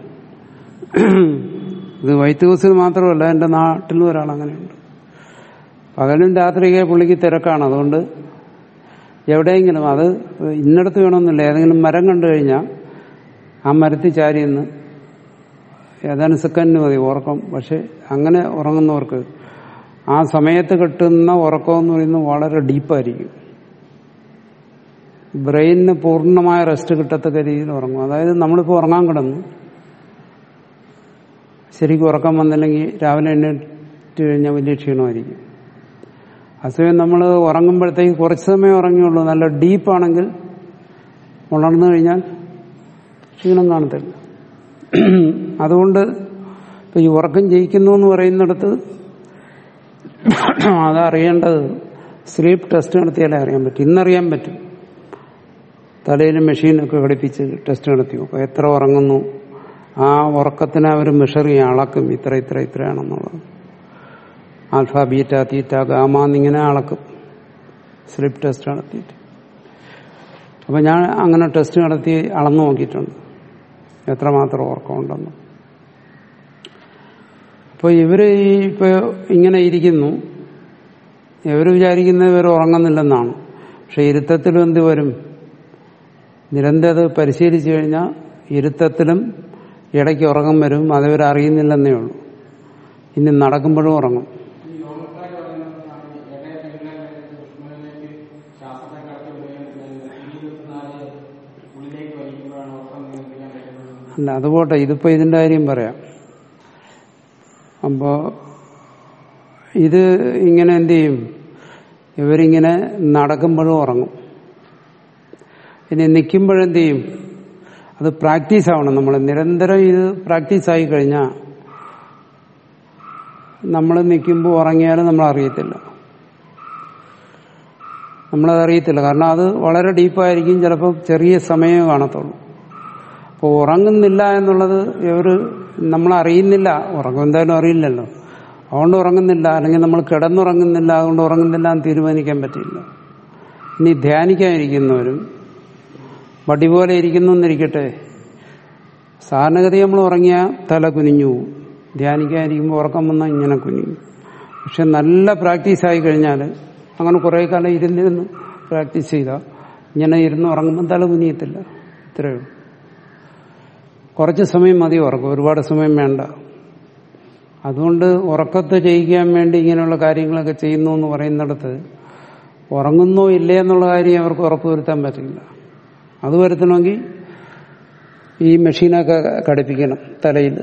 ഇത് വൈറ്റ് ഹൗസിൽ മാത്രമല്ല എൻ്റെ നാട്ടിലും ഒരാൾ അങ്ങനെയുണ്ട് പകലും രാത്രിയൊക്കെ പുള്ളിക്ക് തിരക്കാണ് അതുകൊണ്ട് എവിടെയെങ്കിലും അത് ഇന്നടത്ത് വേണമെന്നില്ല ഏതെങ്കിലും മരം കണ്ടു കഴിഞ്ഞാൽ ആ മരത്തിൽ ചാരി നിന്ന് ഏതാനും സെക്കൻഡിന് മതി ഉറക്കം പക്ഷെ അങ്ങനെ ഉറങ്ങുന്നവർക്ക് ആ സമയത്ത് കിട്ടുന്ന ഉറക്കം എന്ന് പറയുന്നത് വളരെ ഡീപ്പായിരിക്കും ബ്രെയിനിന് പൂർണ്ണമായ റെസ്റ്റ് കിട്ടത്തക്ക രീതിയിൽ ഉറങ്ങും അതായത് നമ്മളിപ്പോൾ ഉറങ്ങാൻ കിടന്നു ശരിക്കും ഉറക്കം വന്നില്ലെങ്കിൽ രാവിലെ എണ്ണീറ്റ് കഴിഞ്ഞാൽ വലിയ ക്ഷീണമായിരിക്കും അസമയം നമ്മൾ ഉറങ്ങുമ്പോഴത്തേക്ക് കുറച്ച് സമയം ഉറങ്ങിയുള്ളൂ നല്ല ഡീപ്പാണെങ്കിൽ ഉണർന്നു കഴിഞ്ഞാൽ ക്ഷീണം കാണത്തില്ല അതുകൊണ്ട് ഇപ്പൊ ഈ ഉറക്കം ജയിക്കുന്നു എന്ന് പറയുന്നിടത്ത് അതറിയേണ്ടത് സ്ലീപ്പ് ടെസ്റ്റ് നടത്തിയാലേ അറിയാൻ പറ്റും ഇന്നറിയാൻ പറ്റും തലയിൽ മെഷീനൊക്കെ ഘടിപ്പിച്ച് ടെസ്റ്റ് നടത്തി നോക്കും എത്ര ഉറങ്ങുന്നു ആ ഉറക്കത്തിനെ അവർ മെഷർ ചെയ്യാൻ അളക്കും ഇത്ര ഇത്ര ഇത്രയാണെന്നുള്ളത് ആൽഫ ബീറ്റ തീറ്റ ഗാമ എന്നിങ്ങനെ അളക്കും സ്ലിപ്പ് ടെസ്റ്റ് നടത്തിയിട്ട് അപ്പൊ ഞാൻ അങ്ങനെ ടെസ്റ്റ് നടത്തി അളന്നു നോക്കിയിട്ടുണ്ട് എത്രമാത്രം ഉറക്കമുണ്ടെന്ന് അപ്പോൾ ഇവര് ഈ ഇപ്പൊ ഇങ്ങനെ ഇരിക്കുന്നു ഇവർ വിചാരിക്കുന്നത് ഇവർ ഉറങ്ങുന്നില്ലെന്നാണ് പക്ഷെ ഇരുത്തത്തിലും എന്ത് വരും നിരന്തരം അത് പരിശീലിച്ചു കഴിഞ്ഞാൽ ഇരുത്തത്തിലും ഇടയ്ക്ക് ഉറക്കം വരും അതിവർ അറിയുന്നില്ലെന്നേ ഉള്ളൂ ഇനി നടക്കുമ്പോഴും ഉറങ്ങും അല്ല അതുപോട്ടെ ഇതിപ്പോ ഇതിന്റെ കാര്യം പറയാം അപ്പോ ഇത് ഇങ്ങനെ എന്ത് ചെയ്യും ഇവരിങ്ങനെ നടക്കുമ്പോഴും ഉറങ്ങും ഇനി നിൽക്കുമ്പോഴെന്ത് ചെയ്യും അത് പ്രാക്ടീസ് ആവണം നമ്മൾ നിരന്തരം ഇത് പ്രാക്ടീസ് ആയി കഴിഞ്ഞാൽ നമ്മൾ നിൽക്കുമ്പോൾ ഉറങ്ങിയാലും നമ്മൾ അറിയത്തില്ല നമ്മളത് അറിയത്തില്ല കാരണം അത് വളരെ ഡീപ്പായിരിക്കും ചിലപ്പോൾ ചെറിയ സമയമേ കാണത്തുള്ളൂ അപ്പോൾ ഉറങ്ങുന്നില്ല എന്നുള്ളത് ഇവർ നമ്മൾ അറിയുന്നില്ല ഉറക്കം എന്തായാലും അറിയില്ലല്ലോ അതുകൊണ്ട് ഉറങ്ങുന്നില്ല അല്ലെങ്കിൽ നമ്മൾ കിടന്നുറങ്ങുന്നില്ല അതുകൊണ്ട് ഉറങ്ങുന്നില്ല എന്ന് തീരുമാനിക്കാൻ പറ്റില്ല ഇനി ധ്യാനിക്കാനിരിക്കുന്നവരും വടി പോലെ ഇരിക്കുന്നു എന്നിരിക്കട്ടെ സാധാരണഗതി നമ്മൾ ഉറങ്ങിയ തല കുനിഞ്ഞു പോകും ധ്യാനിക്കാനിരിക്കുമ്പോൾ ഉറക്കം വന്നാൽ ഇങ്ങനെ കുനിയും പക്ഷെ നല്ല പ്രാക്ടീസ് ആയി കഴിഞ്ഞാൽ അങ്ങനെ കുറേ കാലം ഇരുന്നിരുന്ന് പ്രാക്ടീസ് ചെയ്താൽ ഇങ്ങനെ ഇരുന്ന് ഉറങ്ങുമ്പോൾ തല കുനിയത്തില്ല ഇത്രയേ ഉള്ളൂ കുറച്ച് സമയം മതി ഉറക്കം ഒരുപാട് സമയം വേണ്ട അതുകൊണ്ട് ഉറക്കത്തെ ചെയ്യിക്കാൻ വേണ്ടി ഇങ്ങനെയുള്ള കാര്യങ്ങളൊക്കെ ചെയ്യുന്നു എന്ന് പറയുന്നിടത്ത് ഉറങ്ങുന്നോ ഇല്ലേ എന്നുള്ള കാര്യം അവർക്ക് ഉറപ്പ് വരുത്താൻ പറ്റില്ല അത് വരുത്തണമെങ്കിൽ ഈ മെഷീനൊക്കെ ഘടിപ്പിക്കണം തലയിൽ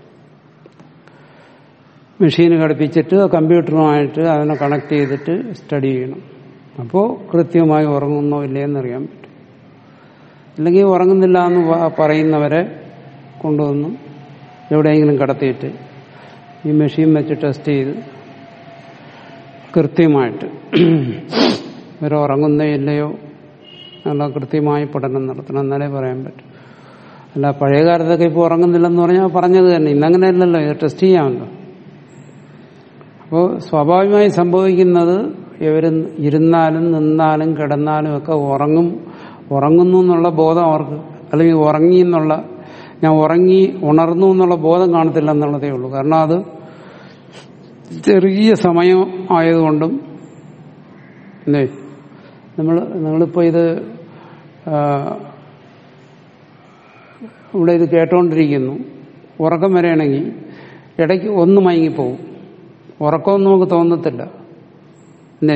മെഷീൻ ഘടിപ്പിച്ചിട്ട് കമ്പ്യൂട്ടറുമായിട്ട് അതിനെ കണക്ട് ചെയ്തിട്ട് സ്റ്റഡി ചെയ്യണം അപ്പോൾ കൃത്യമായി ഉറങ്ങുന്നോ ഇല്ലേ എന്നറിയാൻ പറ്റും അല്ലെങ്കിൽ ഉറങ്ങുന്നില്ല എന്ന് പ- പറയുന്നവരെ കൊണ്ടുവന്ന് എവിടെയെങ്കിലും കടത്തിയിട്ട് ഈ മെഷീൻ വെച്ച് ടെസ്റ്റ് ചെയ്ത് കൃത്യമായിട്ട് ഇവർ ഉറങ്ങുന്നോ ഇല്ലയോ എന്നുള്ള കൃത്യമായി പഠനം നടത്തണം എന്നാലേ പറയാൻ പറ്റും അല്ല പഴയ കാലത്തൊക്കെ ഇപ്പോൾ ഉറങ്ങുന്നില്ലെന്ന് പറഞ്ഞാൽ പറഞ്ഞത് തന്നെ ഇന്നങ്ങനെയല്ലല്ലോ ഇത് ടെസ്റ്റ് ചെയ്യാമല്ലോ അപ്പോൾ സ്വാഭാവികമായി സംഭവിക്കുന്നത് ഇവർ ഇരുന്നാലും നിന്നാലും കിടന്നാലും ഒക്കെ ഉറങ്ങും ഉറങ്ങുന്നു എന്നുള്ള ബോധം അവർക്ക് അല്ലെങ്കിൽ ഉറങ്ങി എന്നുള്ള ഞാൻ ഉറങ്ങി ഉണർന്നു എന്നുള്ള ബോധം കാണത്തില്ല എന്നുള്ളതേ ഉള്ളൂ കാരണം അത് ചെറിയ സമയം ആയതുകൊണ്ടും അല്ലേ നമ്മൾ നിങ്ങളിപ്പോൾ ഇത് ആ, ഇവിടെ ഇത് കേട്ടോണ്ടിരിക്കുന്നു ഉറക്കം വരികയാണെങ്കിൽ ഇടയ്ക്ക് ഒന്ന് മയങ്ങിപ്പോവും ഉറക്കമൊന്നും നമുക്ക് തോന്നത്തില്ല അല്ലേ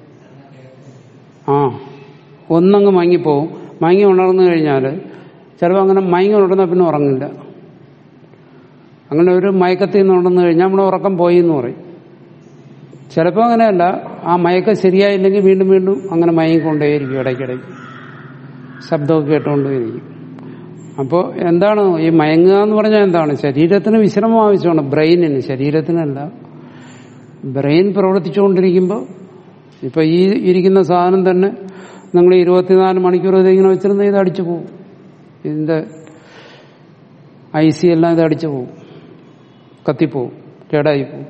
ആ ഒന്നങ്ങ് മയങ്ങിപ്പോവും മയങ്ങി ഉണർന്നു കഴിഞ്ഞാൽ ചിലപ്പോൾ അങ്ങനെ മയങ്ങി ഉണർന്നാൽ പിന്നെ ഉറങ്ങില്ല അങ്ങനെ ഒരു മയക്കത്തിൽ നിന്ന് ഉണർന്നു കഴിഞ്ഞാൽ നമ്മുടെ ഉറക്കം പോയി എന്ന് പറയും ചിലപ്പോൾ അങ്ങനെയല്ല ആ മയക്കം ശരിയായില്ലെങ്കിൽ വീണ്ടും വീണ്ടും അങ്ങനെ മയങ്ങിക്കൊണ്ടേയിരിക്കും ഇടയ്ക്കിടയ്ക്ക് ശബ്ദമൊക്കെ കേട്ടുകൊണ്ടേയിരിക്കും അപ്പോൾ എന്താണ് ഈ മയങ്ങുക എന്ന് പറഞ്ഞാൽ എന്താണ് ശരീരത്തിന് വിശ്രമം ആവശ്യമാണ് ബ്രെയിനിന് ശരീരത്തിനല്ല ബ്രെയിൻ പ്രവർത്തിച്ചുകൊണ്ടിരിക്കുമ്പോൾ ഇപ്പൊ ഈ ഇരിക്കുന്ന സാധനം തന്നെ നിങ്ങൾ ഇരുപത്തിനാല് മണിക്കൂർ ഇതിങ്ങനെ വെച്ചിരുന്ന ഇത് അടിച്ചു പോകും ഇതിന്റെ ഐ സി എല്ലാം ഇത് അടിച്ചു പോകും കത്തിപ്പോവും കേടായി പോവും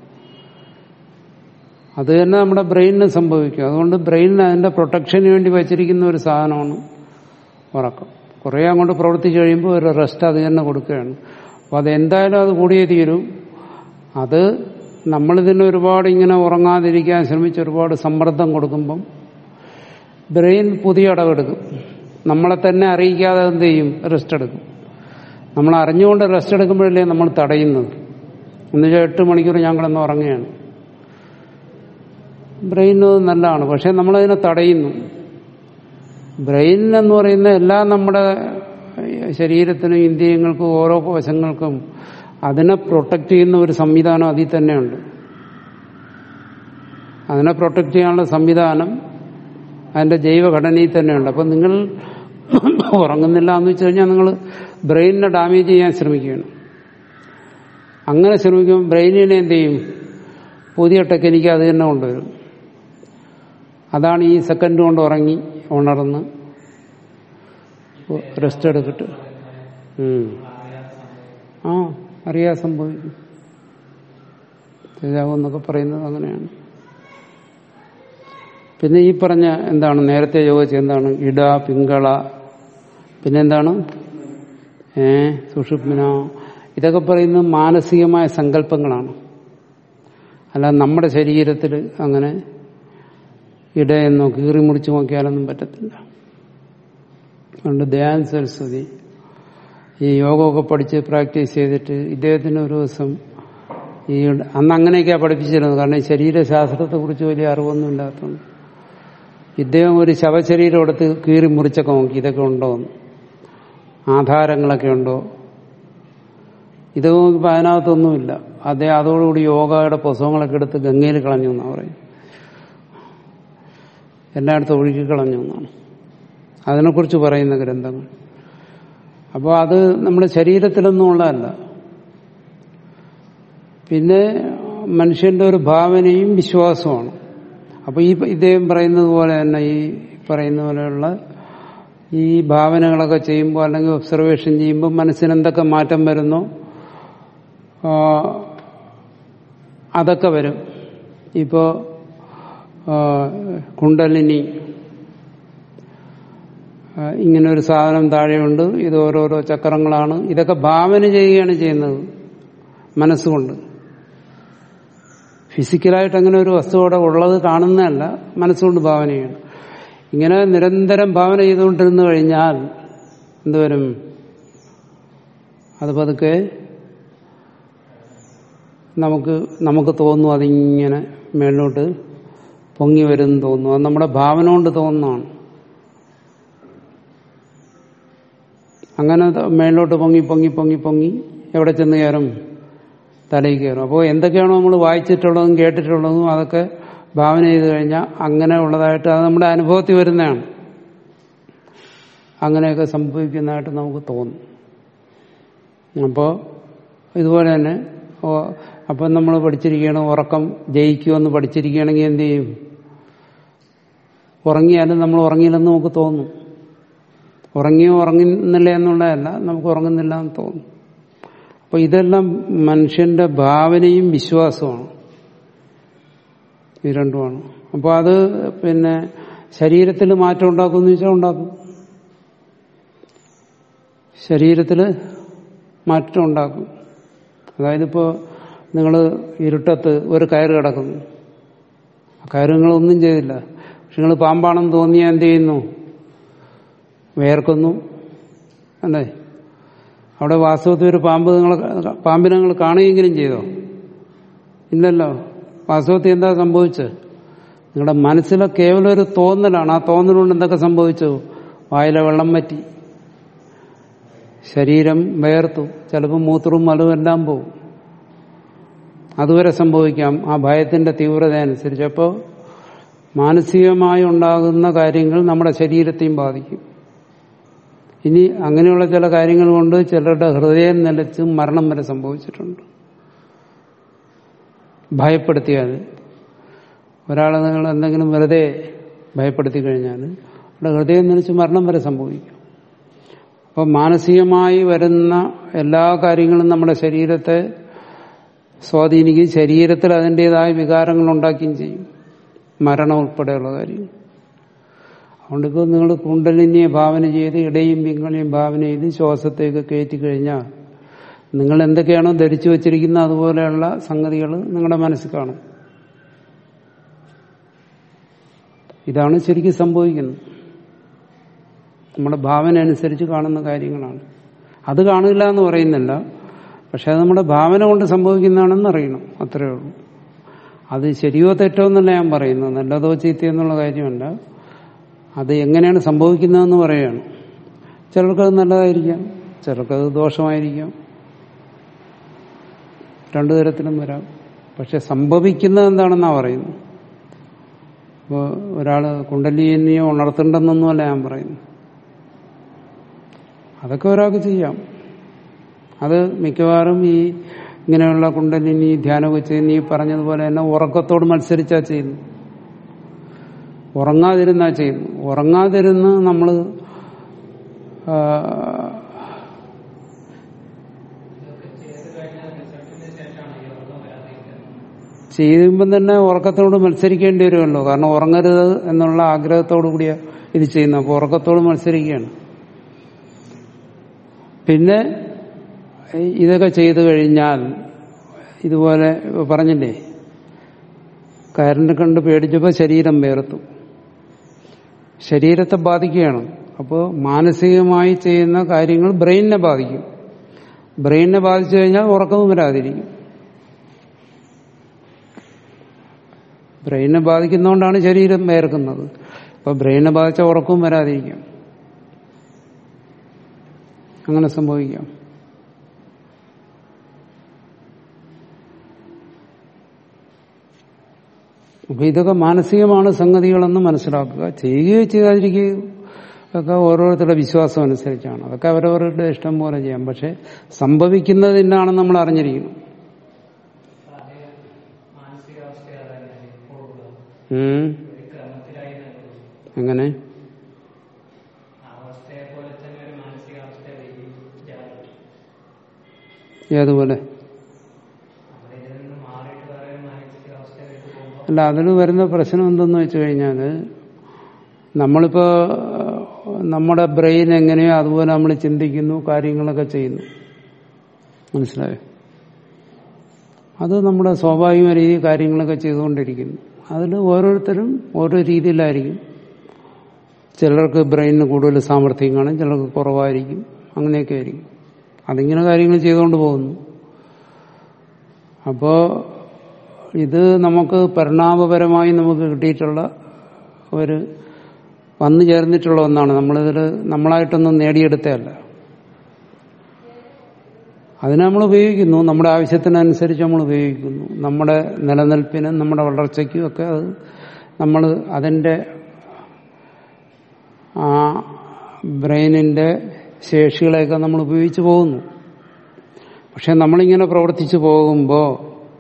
അത് തന്നെ നമ്മുടെ ബ്രെയിനിന് സംഭവിക്കും അതുകൊണ്ട് ബ്രെയിനിന് അതിന്റെ പ്രൊട്ടക്ഷന് വേണ്ടി വെച്ചിരിക്കുന്ന ഒരു സാധനമാണ് ഉറക്കം കുറേ അങ്ങോട്ട് പ്രവർത്തിച്ചു കഴിയുമ്പോൾ ഒരു റെസ്റ്റ് അത് തന്നെ കൊടുക്കുകയാണ് അപ്പോൾ അതെന്തായാലും അത് കൂടിയേ തീരും അത് നമ്മളിതിന് ഒരുപാട് ഇങ്ങനെ ഉറങ്ങാതിരിക്കാൻ ശ്രമിച്ച് ഒരുപാട് സമ്മർദ്ദം കൊടുക്കുമ്പം ബ്രെയിൻ പുതിയ അടവെടുക്കും നമ്മളെ തന്നെ അറിയിക്കാതെ എന്ത് ചെയ്യും റെസ്റ്റ് എടുക്കും നമ്മൾ അറിഞ്ഞുകൊണ്ട് റെസ്റ്റ് എടുക്കുമ്പോഴല്ലേ നമ്മൾ തടയുന്നത് എന്നുവെച്ചാൽ എട്ട് മണിക്കൂർ ഞാൻ കിടന്ന് ഉറങ്ങുകയാണ് ബ്രെയിന് നല്ലതാണ് പക്ഷെ നമ്മളതിനെ തടയുന്നു ബ്രെയിൻ എന്ന് പറയുന്ന എല്ലാ നമ്മുടെ ശരീരത്തിനും ഇന്ദ്രിയങ്ങൾക്കും ഓരോ കോശങ്ങൾക്കും അതിനെ പ്രൊട്ടക്ട് ചെയ്യുന്ന ഒരു സംവിധാനം അതിൽ തന്നെയുണ്ട് അതിനെ പ്രൊട്ടക്ട് ചെയ്യാനുള്ള സംവിധാനം അതിന്റെ ജൈവഘടനയിൽ തന്നെയുണ്ട് അപ്പം നിങ്ങൾ ഉറങ്ങുന്നില്ല എന്ന് വെച്ച് കഴിഞ്ഞാൽ നിങ്ങൾ ബ്രെയിനിനെ ഡാമേജ് ചെയ്യാൻ ശ്രമിക്കുകയാണ് അങ്ങനെ ശ്രമിക്കുമ്പോൾ ബ്രെയിനിനെ എന്ത് ചെയ്യും പുതിയ ടെക്നിക്ക് അത് തന്നെ കൊണ്ടുവരും അതാണ് ഈ സെക്കൻഡ് കൊണ്ട് ഉറങ്ങി ഉണർന്ന് റെസ്റ്റ് എടുത്തിട്ട് ഉം. ആ അറിയാൻ സംഭവിക്കും തേജാവ് എന്നൊക്കെ പറയുന്നത് അങ്ങനെയാണ് പിന്നെ ഈ പറഞ്ഞ എന്താണ് നേരത്തെ ചോദിച്ച എന്താണ് ഇട പിങ്കള പിന്നെന്താണ് ഏ സുഷുപ്ന ഇതൊക്കെ പറയുന്നത് മാനസികമായ സങ്കല്പങ്ങളാണ് അല്ല നമ്മുടെ ശരീരത്തിൽ അങ്ങനെ ഇടയെന്നോ കീറി മുറിച്ച് നോക്കിയാലൊന്നും പറ്റത്തില്ല അതുകൊണ്ട് ദയാൻ സരസ്വതി ഈ യോഗമൊക്കെ പഠിച്ച് പ്രാക്ടീസ് ചെയ്തിട്ട് ഇദ്ദേഹത്തിന് ഒരു ദിവസം ഈ അന്ന് അങ്ങനെയൊക്കെയാണ് പഠിപ്പിച്ചിരുന്നത് കാരണം ഈ ശരീരശാസ്ത്രത്തെക്കുറിച്ച് വലിയ അറിവൊന്നും ഇല്ലാത്തതുകൊണ്ട് ഇദ്ദേഹം ഒരു ശവശരീരം എടുത്ത് കീറി മുറിച്ചൊക്കെ നോക്കി ഇതൊക്കെ ഉണ്ടോ എന്ന് ആധാരങ്ങളൊക്കെ ഉണ്ടോ ഇത് നോക്കിയപ്പോൾ അതിനകത്തൊന്നുമില്ല അദ്ദേഹം അതോടുകൂടി യോഗയുടെ പുസ്തകങ്ങളൊക്കെ എടുത്ത് ഗംഗയിൽ കളഞ്ഞു എന്നാണ് പറയും എല്ലായിടത്തും ഒഴുകി കളഞ്ഞു എന്നാണ് അതിനെക്കുറിച്ച് പറയുന്ന ഗ്രന്ഥങ്ങൾ അപ്പോൾ അത് നമ്മുടെ ശരീരത്തിലൊന്നും ഉള്ളതല്ല പിന്നെ മനുഷ്യന്റെ ഒരു ഭാവനയും വിശ്വാസവുമാണ് അപ്പോൾ ഈ ഇദ്ദേഹം പറയുന്നത് പോലെ തന്നെ ഈ പറയുന്ന പോലെയുള്ള ഈ ഭാവനകളൊക്കെ ചെയ്യുമ്പോൾ അല്ലെങ്കിൽ ഒബ്സർവേഷൻ ചെയ്യുമ്പോൾ മനസ്സിന് എന്തൊക്കെ മാറ്റം വരുന്നോ ആ, അതൊക്കെ വരും ഇപ്പോൾ കുണ്ടലിനി ആ, ഇങ്ങനെ ഒരു സാധനം താഴെയുണ്ട് ഇത് ഓരോരോ ചക്രങ്ങളാണ് ഇതൊക്കെ ഭാവന ചെയ്യുകയാണ് ചെയ്യുന്നത് മനസ്സുകൊണ്ട് ഫിസിക്കലായിട്ട് അങ്ങനെ ഒരു വസ്തു അവിടെ ഉള്ളത് കാണുന്നതല്ല മനസ്സുകൊണ്ട് ഭാവന ചെയ്യണം ഇങ്ങനെ നിരന്തരം ഭാവന ചെയ്തുകൊണ്ടിരുന്നു കഴിഞ്ഞാൽ എന്തുവരും അത് പതുക്കെ നമുക്ക് നമുക്ക് തോന്നും അതിങ്ങനെ മേളിലോട്ട് പൊങ്ങി വരും തോന്നുന്നു അത് നമ്മുടെ ഭാവന കൊണ്ട് തോന്നുന്നതാണ് അങ്ങനെ ത- മേളിലോട്ട് പൊങ്ങി പൊങ്ങി പൊങ്ങി പൊങ്ങി എവിടെ ചെന്ന് കയറും തലയിൽ കയറും അപ്പോൾ എന്തൊക്കെയാണോ നമ്മൾ വായിച്ചിട്ടുള്ളതും കേട്ടിട്ടുള്ളതും അതൊക്കെ ഭാവന ചെയ്ത് കഴിഞ്ഞാൽ അങ്ങനെ ഉള്ളതായിട്ട് അത് നമ്മുടെ അനുഭവത്തിൽ വരുന്നതാണ് അങ്ങനെയൊക്കെ സംഭവിക്കുന്നതായിട്ട് നമുക്ക് തോന്നും അപ്പോൾ ഇതുപോലെ തന്നെ ഓ- അപ്പം നമ്മൾ പഠിച്ചിരിക്കുകയാണ് ഉറക്കം ജയിക്കുമെന്ന് പഠിച്ചിരിക്കുകയാണെങ്കിൽ എന്ത് ചെയ്യും ഉറങ്ങിയാലും നമ്മൾ ഉറങ്ങിയില്ലെന്ന് നമുക്ക് തോന്നും ഉറങ്ങിയോ ഉറങ്ങുന്നില്ല എന്നുള്ളതല്ല നമുക്ക് ഉറങ്ങുന്നില്ല എന്ന് തോന്നും അപ്പൊ ഇതെല്ലാം മനുഷ്യന്റെ ഭാവനയും വിശ്വാസവുമാണ് ഈ രണ്ടുമാണ് അപ്പോൾ അത് പിന്നെ ശരീരത്തിൽ മാറ്റം ഉണ്ടാക്കുമെന്ന് ചോദിച്ചാൽ ഉണ്ടാക്കും ശരീരത്തിൽ മാറ്റം ഉണ്ടാക്കും അതായത് ഇപ്പോൾ നിങ്ങൾ ഇരുട്ടത്ത് ഒരു കയറ് കിടക്കുന്നു ആ കയറ് നിങ്ങളൊന്നും ചെയ്തില്ല പക്ഷെ നിങ്ങൾ പാമ്പാണെന്ന് തോന്നിയാൽ എന്ത് ചെയ്യുന്നു വേർക്കുന്നു അല്ലേ അവിടെ വാസ്തവത്തിൽ ഒരു പാമ്പ് നിങ്ങൾ പാമ്പിനെ നിങ്ങൾ കാണുകയെങ്കിലും ചെയ്തോ ഇല്ലല്ലോ വാസ്തവത്തിൽ എന്താ സംഭവിച്ചത് നിങ്ങളുടെ മനസ്സിലെ കേവലം ഒരു തോന്നലാണ് ആ തോന്നലുകൊണ്ട് എന്തൊക്കെ സംഭവിച്ചു വായിലെ വെള്ളം വറ്റി ശരീരം വേർത്തു ചിലപ്പോൾ മൂത്രവും മലവും എല്ലാം പോകും അതുവരെ സംഭവിക്കാം ആ ഭയത്തിന്റെ തീവ്രത അനുസരിച്ച് അപ്പോൾ മാനസികമായി ഉണ്ടാകുന്ന കാര്യങ്ങൾ നമ്മുടെ ശരീരത്തെയും ബാധിക്കും ഇനി അങ്ങനെയുള്ള ചില കാര്യങ്ങൾ കൊണ്ട് ചിലരുടെ ഹൃദയം നിലച്ച് മരണം വരെ സംഭവിച്ചിട്ടുണ്ട് ഭയപ്പെടുത്തിയാൽ ഒരാളെ നിങ്ങൾ എന്തെങ്കിലും വെറുതെ ഭയപ്പെടുത്തി കഴിഞ്ഞാൽ അവിടെ ഹൃദയം നിലച്ച് മരണം വരെ സംഭവിക്കും അപ്പോൾ മാനസികമായി വരുന്ന എല്ലാ കാര്യങ്ങളും നമ്മുടെ ശരീരത്തെ സ്വാധീനിക്കുകയും ശരീരത്തിൽ അതിൻ്റെതായ വികാരങ്ങൾ ഉണ്ടാക്കുകയും ചെയ്യും മരണം ഉൾപ്പെടെയുള്ള കാര്യങ്ങൾ അതുകൊണ്ടിപ്പോൾ നിങ്ങൾ കുണ്ടലിനിയെ ഭാവന ചെയ്ത് ഇടയും പിങ്ങളെയും ഭാവന ചെയ്ത് ശ്വാസത്തേക്ക് കയറ്റി കഴിഞ്ഞാൽ നിങ്ങൾ എന്തൊക്കെയാണോ ധരിച്ചു വച്ചിരിക്കുന്ന അതുപോലെയുള്ള സംഗതികൾ നിങ്ങളുടെ മനസ്സിൽ കാണും ഇതാണ് ശരിക്കും സംഭവിക്കുന്നത് നമ്മുടെ ഭാവന അനുസരിച്ച് കാണുന്ന കാര്യങ്ങളാണ് അത് കാണില്ല എന്ന് പറയുന്നില്ല പക്ഷെ അത് നമ്മുടെ ഭാവന കൊണ്ട് സംഭവിക്കുന്നതാണെന്ന് അറിയണം അത്രയേ ഉള്ളൂ അത് ശരിയോ തെറ്റോ എന്നല്ല ഞാൻ പറയുന്നത് നല്ലതോ ചീത്തയോ എന്നുള്ള കാര്യമല്ല അത് എങ്ങനെയാണ് സംഭവിക്കുന്നതെന്ന് പറയുകയാണ് ചിലർക്കത് നല്ലതായിരിക്കാം ചിലർക്കത് ദോഷമായിരിക്കാം രണ്ടു തരത്തിലും വരാം പക്ഷെ സംഭവിക്കുന്നത് എന്താണെന്നാ പറയുന്നത് ഇപ്പോൾ ഒരാള് കുണ്ടലിനിയോ ഉണർത്തണ്ടെന്നൊന്നുമല്ല ഞാൻ പറയുന്നു അതൊക്കെ ഒരാൾക്ക് ചെയ്യാം അത് മിക്കവാറും ഈ ഇങ്ങനെയുള്ള കുണ്ടലിനി ധ്യാനമൊക്കെ ചെയ്യുന്ന ഈ പറഞ്ഞതുപോലെ തന്നെ ഉറക്കത്തോട് മത്സരിച്ചാ ചെയ്യുന്നു ഉറങ്ങാതിരുന്നാ ചെയ്യുന്നു ഉറങ്ങാതിരുന്ന് നമ്മൾ ചെയ്യുമ്പം തന്നെ ഉറക്കത്തോട് മത്സരിക്കേണ്ടി വരുമല്ലോ കാരണം ഉറങ്ങരുത് എന്നുള്ള ആഗ്രഹത്തോടു കൂടിയ ഇത് ചെയ്യുന്നു അപ്പോൾ ഉറക്കത്തോട് മത്സരിക്കുകയാണ് പിന്നെ ഇതൊക്കെ ചെയ്തു കഴിഞ്ഞാൽ ഇതുപോലെ പറഞ്ഞില്ലേ കയറിനെ കണ്ട് പേടിച്ചപ്പോൾ ശരീരം വേർത്തു ശരീരത്തെ ബാധിക്കുകയാണ് അപ്പോൾ മാനസികമായി ചെയ്യുന്ന കാര്യങ്ങൾ ബ്രെയിനിനെ ബാധിക്കും ബ്രെയിനിനെ ബാധിച്ചു കഴിഞ്ഞാൽ ഉറക്കവും വരാതിരിക്കും ബ്രെയിനെ ബാധിക്കുന്നതുകൊണ്ടാണ് ശരീരം വേർക്കുന്നത് അപ്പൊ ബ്രെയിനെ ബാധിച്ച ഉറക്കവും വരാതിരിക്കാം അങ്ങനെ സംഭവിക്കാം അപ്പൊ ഇതൊക്കെ മാനസികമാണ് സംഗതികളെന്ന് മനസ്സിലാക്കുക ചെയ്യുകയോ ചെയ്യാതിരിക്കുകയോ ഒക്കെ ഓരോരുത്തരുടെ വിശ്വാസം അനുസരിച്ചാണ് അതൊക്കെ അവരവരുടെ ഇഷ്ടം പോലെ ചെയ്യാം പക്ഷെ സംഭവിക്കുന്നത് എന്നാണെന്ന് നമ്മൾ അറിഞ്ഞിരിക്കണം ഉം. എങ്ങനെ ഏതുപോലെ അല്ല അതിന് വരുന്ന പ്രശ്നം എന്തെന്ന് വെച്ച് കഴിഞ്ഞാൽ നമ്മളിപ്പോ നമ്മുടെ ബ്രെയിൻ എങ്ങനെയോ അതുപോലെ നമ്മൾ ചിന്തിക്കുന്നു കാര്യങ്ങളൊക്കെ ചെയ്യുന്നു മനസ്സിലായോ അത് നമ്മുടെ സ്വാഭാവിക രീതി കാര്യങ്ങളൊക്കെ ചെയ്തുകൊണ്ടിരിക്കുന്നു അതിൽ ഓരോരുത്തരും ഓരോ രീതിയിലായിരിക്കും ചിലർക്ക് ബ്രെയിനിന് കൂടുതൽ സാമർഥ്യം കാണും ചിലർക്ക് കുറവായിരിക്കും അങ്ങനെയൊക്കെ ആയിരിക്കും അതിങ്ങനെ കാര്യങ്ങൾ ചെയ്തുകൊണ്ട് പോകുന്നു അപ്പോൾ ഇത് നമുക്ക് പരിണാമപരമായി നമുക്ക് കിട്ടിയിട്ടുള്ള ഒരു വന്നു ചേർന്നിട്ടുള്ള ഒന്നാണ് നമ്മളിതിൽ നമ്മളായിട്ടൊന്നും നേടിയെടുത്തതല്ല അതിനെ നമ്മൾ ഉപയോഗിക്കുന്നു നമ്മുടെ ആവശ്യത്തിനനുസരിച്ച് നമ്മൾ ഉപയോഗിക്കുന്നു നമ്മുടെ നിലനിൽപ്പിനും നമ്മുടെ വളർച്ചയ്ക്കും ഒക്കെ അത് നമ്മൾ അതിൻ്റെ ആ ബ്രെയിനിൻ്റെ ശേഷികളെയൊക്കെ നമ്മൾ ഉപയോഗിച്ച് പോകുന്നു പക്ഷെ നമ്മളിങ്ങനെ പ്രവർത്തിച്ചു പോകുമ്പോൾ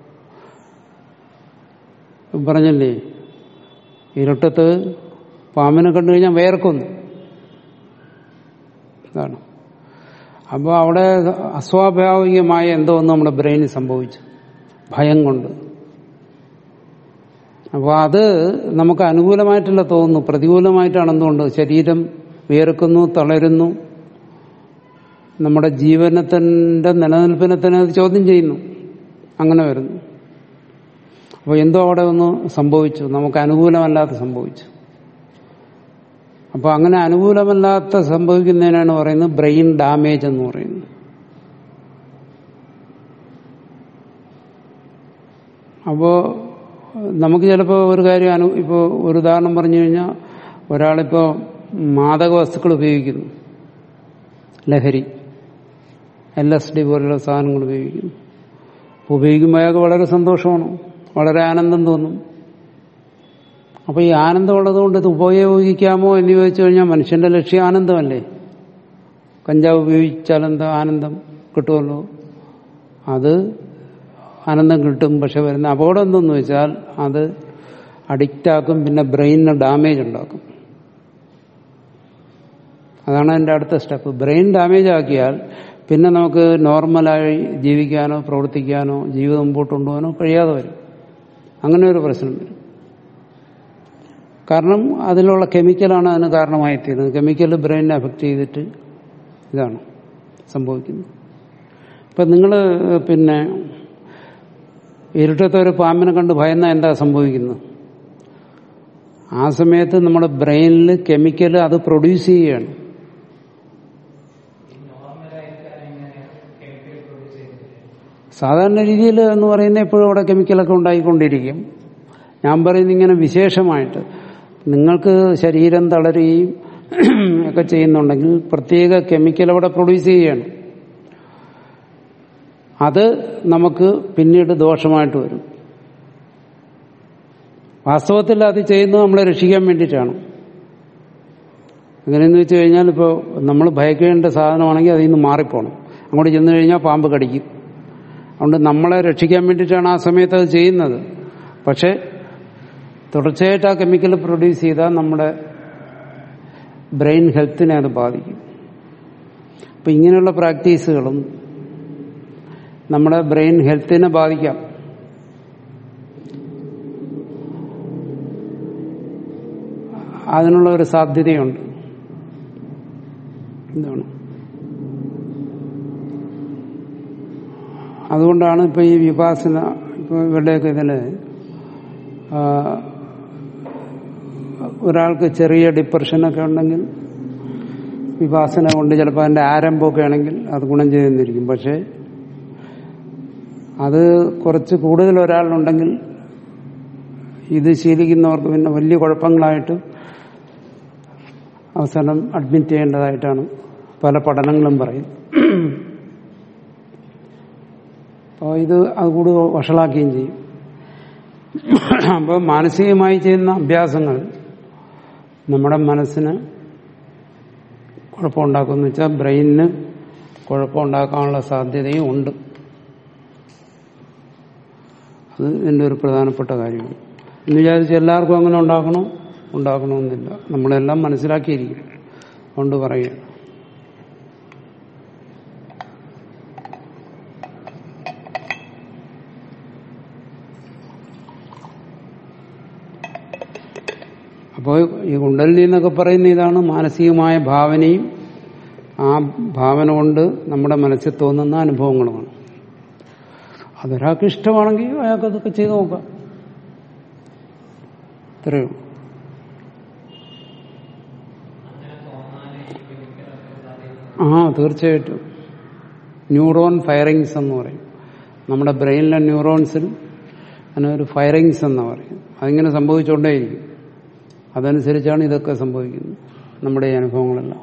പറഞ്ഞല്ലേ ഇരുട്ടത്ത് പാമ്പിനെ കണ്ടു കഴിഞ്ഞാൽ വേർക്കുന്നു അതാണ് അപ്പോൾ അവിടെ അസ്വാഭാവികമായ എന്തോ ഒന്ന് നമ്മുടെ ബ്രെയിനിൽ സംഭവിച്ചു ഭയം കൊണ്ട് അപ്പോൾ അത് നമുക്ക് അനുകൂലമായിട്ടല്ല തോന്നുന്നു പ്രതികൂലമായിട്ടാണ് എന്തുകൊണ്ട് ശരീരം വിയർക്കുന്നു തളരുന്നു നമ്മുടെ ജീവനത്തിൻ്റെ നിലനിൽപ്പിനെ തന്നെ അത് ചോദ്യം ചെയ്യുന്നു അങ്ങനെ വരുന്നു അപ്പോൾ എന്തോ അവിടെ ഒന്ന് സംഭവിച്ചു നമുക്ക് അനുകൂലമല്ലാത്ത സംഭവിച്ചു അപ്പോൾ അങ്ങനെ അനുകൂലമല്ലാത്ത സംഭവിക്കുന്നതിനാണ് പറയുന്നത് ബ്രെയിൻ ഡാമേജ് എന്ന് പറയുന്നത് അപ്പോൾ നമുക്ക് ചിലപ്പോൾ ഒരു കാര്യം അനു ഇപ്പോൾ ഒരു ഉദാഹരണം പറഞ്ഞു കഴിഞ്ഞാൽ ഒരാളിപ്പോൾ മാദക വസ്തുക്കൾ ഉപയോഗിക്കുന്നു ലഹരി എൽ എസ് ഡി പോലുള്ള സാധനങ്ങൾ ഉപയോഗിക്കുന്നു അപ്പോൾ ഉപയോഗിക്കുമ്പോൾ അയാൾക്ക് വളരെ സന്തോഷമാണ് വളരെ ആനന്ദം തോന്നും അപ്പോൾ ഈ ആനന്ദം ഉള്ളതുകൊണ്ട് ഇത് ഉപയോഗിക്കാമോ എന്ന് ചോദിച്ചു കഴിഞ്ഞാൽ മനുഷ്യന്റെ ലക്ഷ്യം ആനന്ദമല്ലേ കഞ്ചാവ് ഉപയോഗിച്ചാൽ എന്താ ആനന്ദം കിട്ടുമല്ലോ അത് ആനന്ദം കിട്ടും പക്ഷെ വരുന്ന അപകടം എന്തെന്ന് വെച്ചാൽ അത് അഡിക്റ്റാക്കും പിന്നെ ബ്രെയിനിന് ഡാമേജ് ഉണ്ടാക്കും അതാണ് എൻ്റെ അടുത്ത സ്റ്റെപ്പ് ബ്രെയിൻ ഡാമേജ് ആക്കിയാൽ പിന്നെ നമുക്ക് നോർമലായി ജീവിക്കാനോ പ്രവർത്തിക്കാനോ ജീവിതം മുമ്പോട്ട് കൊണ്ടുപോകാനോ കഴിയാതെ വരും അങ്ങനെ ഒരു പ്രശ്നം വരും കാരണം അതിലുള്ള കെമിക്കലാണ് അതിന് കാരണമായി തീരുന്നത് കെമിക്കൽ ബ്രെയിനിനെ അഫക്റ്റ് ചെയ്തിട്ട് ഇതാണ് സംഭവിക്കുന്നത് ഇപ്പം നിങ്ങൾ പിന്നെ ഇരുട്ടത്തെ ഒരു പാമ്പിനെ കണ്ട് ഭയന്ന എന്താ സംഭവിക്കുന്നത് ആ സമയത്ത് നമ്മുടെ ബ്രെയിനിൽ കെമിക്കൽ അത് പ്രൊഡ്യൂസ് ചെയ്യുകയാണ് സാധാരണ രീതിയിൽ എന്ന് പറയുന്നത് എപ്പോഴും അവിടെ കെമിക്കലൊക്കെ ഉണ്ടായിക്കൊണ്ടിരിക്കും ഞാൻ പറയുന്നത് ഇങ്ങനെ വിശേഷമായിട്ട് നിങ്ങൾക്ക് ശരീരം തളരുകയും ഒക്കെ ചെയ്യുന്നുണ്ടെങ്കിൽ പ്രത്യേക കെമിക്കൽ അവിടെ പ്രൊഡ്യൂസ് ചെയ്യുകയാണ് അത് നമുക്ക് പിന്നീട് ദോഷമായിട്ട് വരും വാസ്തവത്തിൽ അത് ചെയ്യുന്നത് നമ്മളെ രക്ഷിക്കാൻ വേണ്ടിയിട്ടാണ് എങ്ങനെയെന്ന് വെച്ച് കഴിഞ്ഞാൽ ഇപ്പോൾ നമ്മൾ ഭയക്കേണ്ട സാധനമാണെങ്കിൽ അതിൽ നിന്ന് മാറിപ്പോണം അങ്ങോട്ട് ചെന്ന് കഴിഞ്ഞാൽ പാമ്പ് കടിക്കും അതുകൊണ്ട് നമ്മളെ രക്ഷിക്കാൻ വേണ്ടിയിട്ടാണ് ആ സമയത്ത് അത് ചെയ്യുന്നത് പക്ഷേ തുടർച്ചയായിട്ട് ആ കെമിക്കൽ പ്രൊഡ്യൂസ് ചെയ്താൽ നമ്മുടെ ബ്രെയിൻ ഹെൽത്തിനെ അത് ബാധിക്കും അപ്പം ഇങ്ങനെയുള്ള പ്രാക്ടീസുകളും നമ്മുടെ ബ്രെയിൻ ഹെൽത്തിനെ ബാധിക്കാം അതിനുള്ള ഒരു സാധ്യതയുണ്ട് എന്താണ് അതുകൊണ്ടാണ് ഇപ്പൊ ഈ വിപാസന ഇപ്പൊ ഇവരുടെയൊക്കെ ഇതില് ആ, ഒരാൾക്ക് ചെറിയ ഡിപ്രഷനൊക്കെ ഉണ്ടെങ്കിൽ വിപാസന കൊണ്ട് ചിലപ്പോൾ അതിന്റെ ആരംഭമൊക്കെ ആണെങ്കിൽ അത് ഗുണം ചെയ്തെന്നിരിക്കും പക്ഷേ അത് കുറച്ച് കൂടുതൽ ഒരാളുണ്ടെങ്കിൽ ഇത് ശീലിക്കുന്നവർക്ക് പിന്നെ വലിയ കുഴപ്പങ്ങളായിട്ട് അവസാനം അഡ്മിറ്റ് ചെയ്യേണ്ടതായിട്ടാണ് പല പഠനങ്ങളും പറയും അപ്പോൾ ഇത് അത് കൂടുതൽ വഷളാക്കുകയും ചെയ്യും അപ്പോൾ മാനസികമായി ചെയ്യുന്ന അഭ്യാസങ്ങൾ നമ്മുടെ മനസ്സിന് കുഴപ്പമുണ്ടാക്കുമെന്ന് വെച്ചാൽ ബ്രെയിനിന് കുഴപ്പമുണ്ടാക്കാനുള്ള സാധ്യതയും ഉണ്ട് അത് ഇതിൻ്റെ ഒരു പ്രധാനപ്പെട്ട കാര്യമാണ് എന്ന് വിചാരിച്ച് എല്ലാവർക്കും അങ്ങനെ ഉണ്ടാക്കണോ ഉണ്ടാക്കണമെന്നില്ല നമ്മളെല്ലാം മനസ്സിലാക്കിയിരിക്കും കൊണ്ട് പറയുക അപ്പോൾ ഈ കുണ്ടലിനി എന്നൊക്കെ പറയുന്ന ഇതാണ് മാനസികമായ ഭാവനയും ആ ഭാവന കൊണ്ട് നമ്മുടെ മനസ്സിൽ തോന്നുന്ന അനുഭവങ്ങളുമാണ് അതൊരാൾക്ക് ഇഷ്ടമാണെങ്കിൽ അയാൾക്ക് അതൊക്കെ ചെയ്തു നോക്കാം ഇത്രയോ ആ തീർച്ചയായിട്ടും ന്യൂറോൺ ഫയറിങ്സ് എന്ന് പറയും നമ്മുടെ ബ്രെയിനിലെ ന്യൂറോൺസിൽ അതിനൊരു ഫയറിങ്സ് എന്ന് പറയും അതിങ്ങനെ സംഭവിച്ചുകൊണ്ടേയിരിക്കും അതനുസരിച്ചാണ് ഇതൊക്കെ സംഭവിക്കുന്നത് നമ്മുടെ ഈ അനുഭവങ്ങളെല്ലാം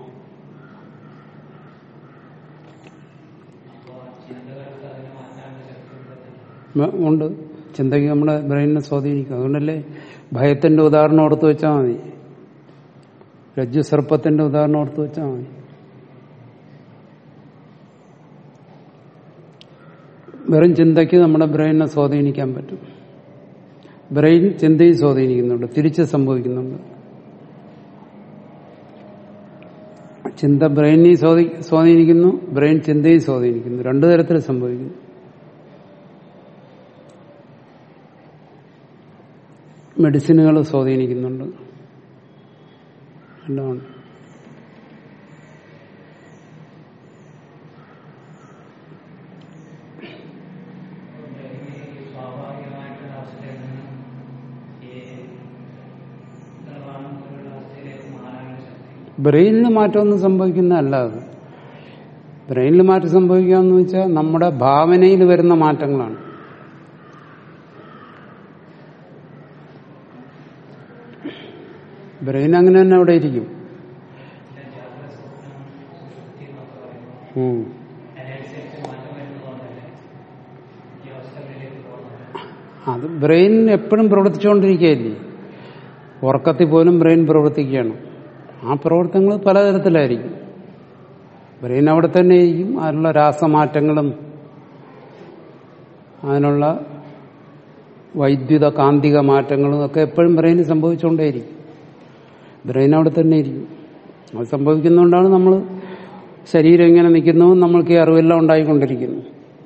മ- ഉണ്ട് ചിന്തയ്ക്ക് നമ്മുടെ ബ്രെയിനിനെ സ്വാധീനിക്കും അതുകൊണ്ടല്ലേ ഭയത്തിന്റെ ഉദാഹരണം ഓർത്ത് വെച്ചാൽ മതി രജ്ജു സർപ്പത്തിന്റെ ഉദാഹരണം ഓർത്ത് വെച്ചാൽ മതി വെറും ചിന്തയ്ക്ക് നമ്മുടെ ബ്രെയിനിനെ സ്വാധീനിക്കാൻ പറ്റും ബ്രെയിൻ ചിന്തയെ സ്വാധീനിക്കുന്നുണ്ട് തിരിച്ച് സംഭവിക്കുന്നുണ്ട് ചിന്ത ബ്രെയിനെ സ്വാധീ സ്വാധീനിക്കുന്നു ബ്രെയിൻ ചിന്തയെ സ്വാധീനിക്കുന്നു രണ്ടു തരത്തിൽ സംഭവിക്കുന്നു മെഡിസിനുകൾ സ്വാധീനിക്കുന്നുണ്ട് എല്ലാം ഉണ്ട് സ്വാഭാവികമായിട്ടുള്ള അവസ്ഥയിൽ നിന്നും ഈ നിർവ്വാണം പോലുള്ള അവസ്ഥയിലേക്ക് മാറാനുള്ള ശക്തി ബ്രെയിനിൽ മാറ്റമൊന്നും സംഭവിക്കുന്നതല്ല അത് ബ്രെയിനിൽ മാറ്റം സംഭവിക്കുക എന്ന് വെച്ചാൽ നമ്മുടെ ഭാവനയിൽ വരുന്ന മാറ്റങ്ങളാണ് ബ്രെയിൻ അങ്ങനെ തന്നെ അവിടെ ഇരിക്കും ഉം. അതിനനുസരിച്ച് മാറ്റം വരുന്നതുകൊണ്ടല്ലേ ഈ അവസ്ഥകളിലേക്ക് പോകുന്നത് അത് ബ്രെയിൻ എപ്പോഴും പ്രവർത്തിച്ചുകൊണ്ടിരിക്കുകയല്ലേ ഉറക്കത്തിൽ പോലും ബ്രെയിൻ പ്രവർത്തിക്കുകയാണ് ആ പ്രവർത്തനങ്ങൾ പലതരത്തിലായിരിക്കും ബ്രെയിൻ അവിടെ തന്നെ ഇരിക്കും അതിനുള്ള രാസമാറ്റങ്ങളും അതിനുള്ള വൈദ്യുത കാന്തിക മാറ്റങ്ങളും ഒക്കെ എപ്പോഴും ബ്രെയിനിൽ സംഭവിച്ചുകൊണ്ടേയിരിക്കും ബ്രെയിൻ അവിടെ തന്നെ ഇരിക്കും അത് സംഭവിക്കുന്നതുകൊണ്ടാണ് നമ്മൾ ശരീരം ഇങ്ങനെ നിൽക്കുന്നതും നമ്മൾക്ക് ഈ അറിവെല്ലാം ഉണ്ടായിക്കൊണ്ടിരിക്കുന്നു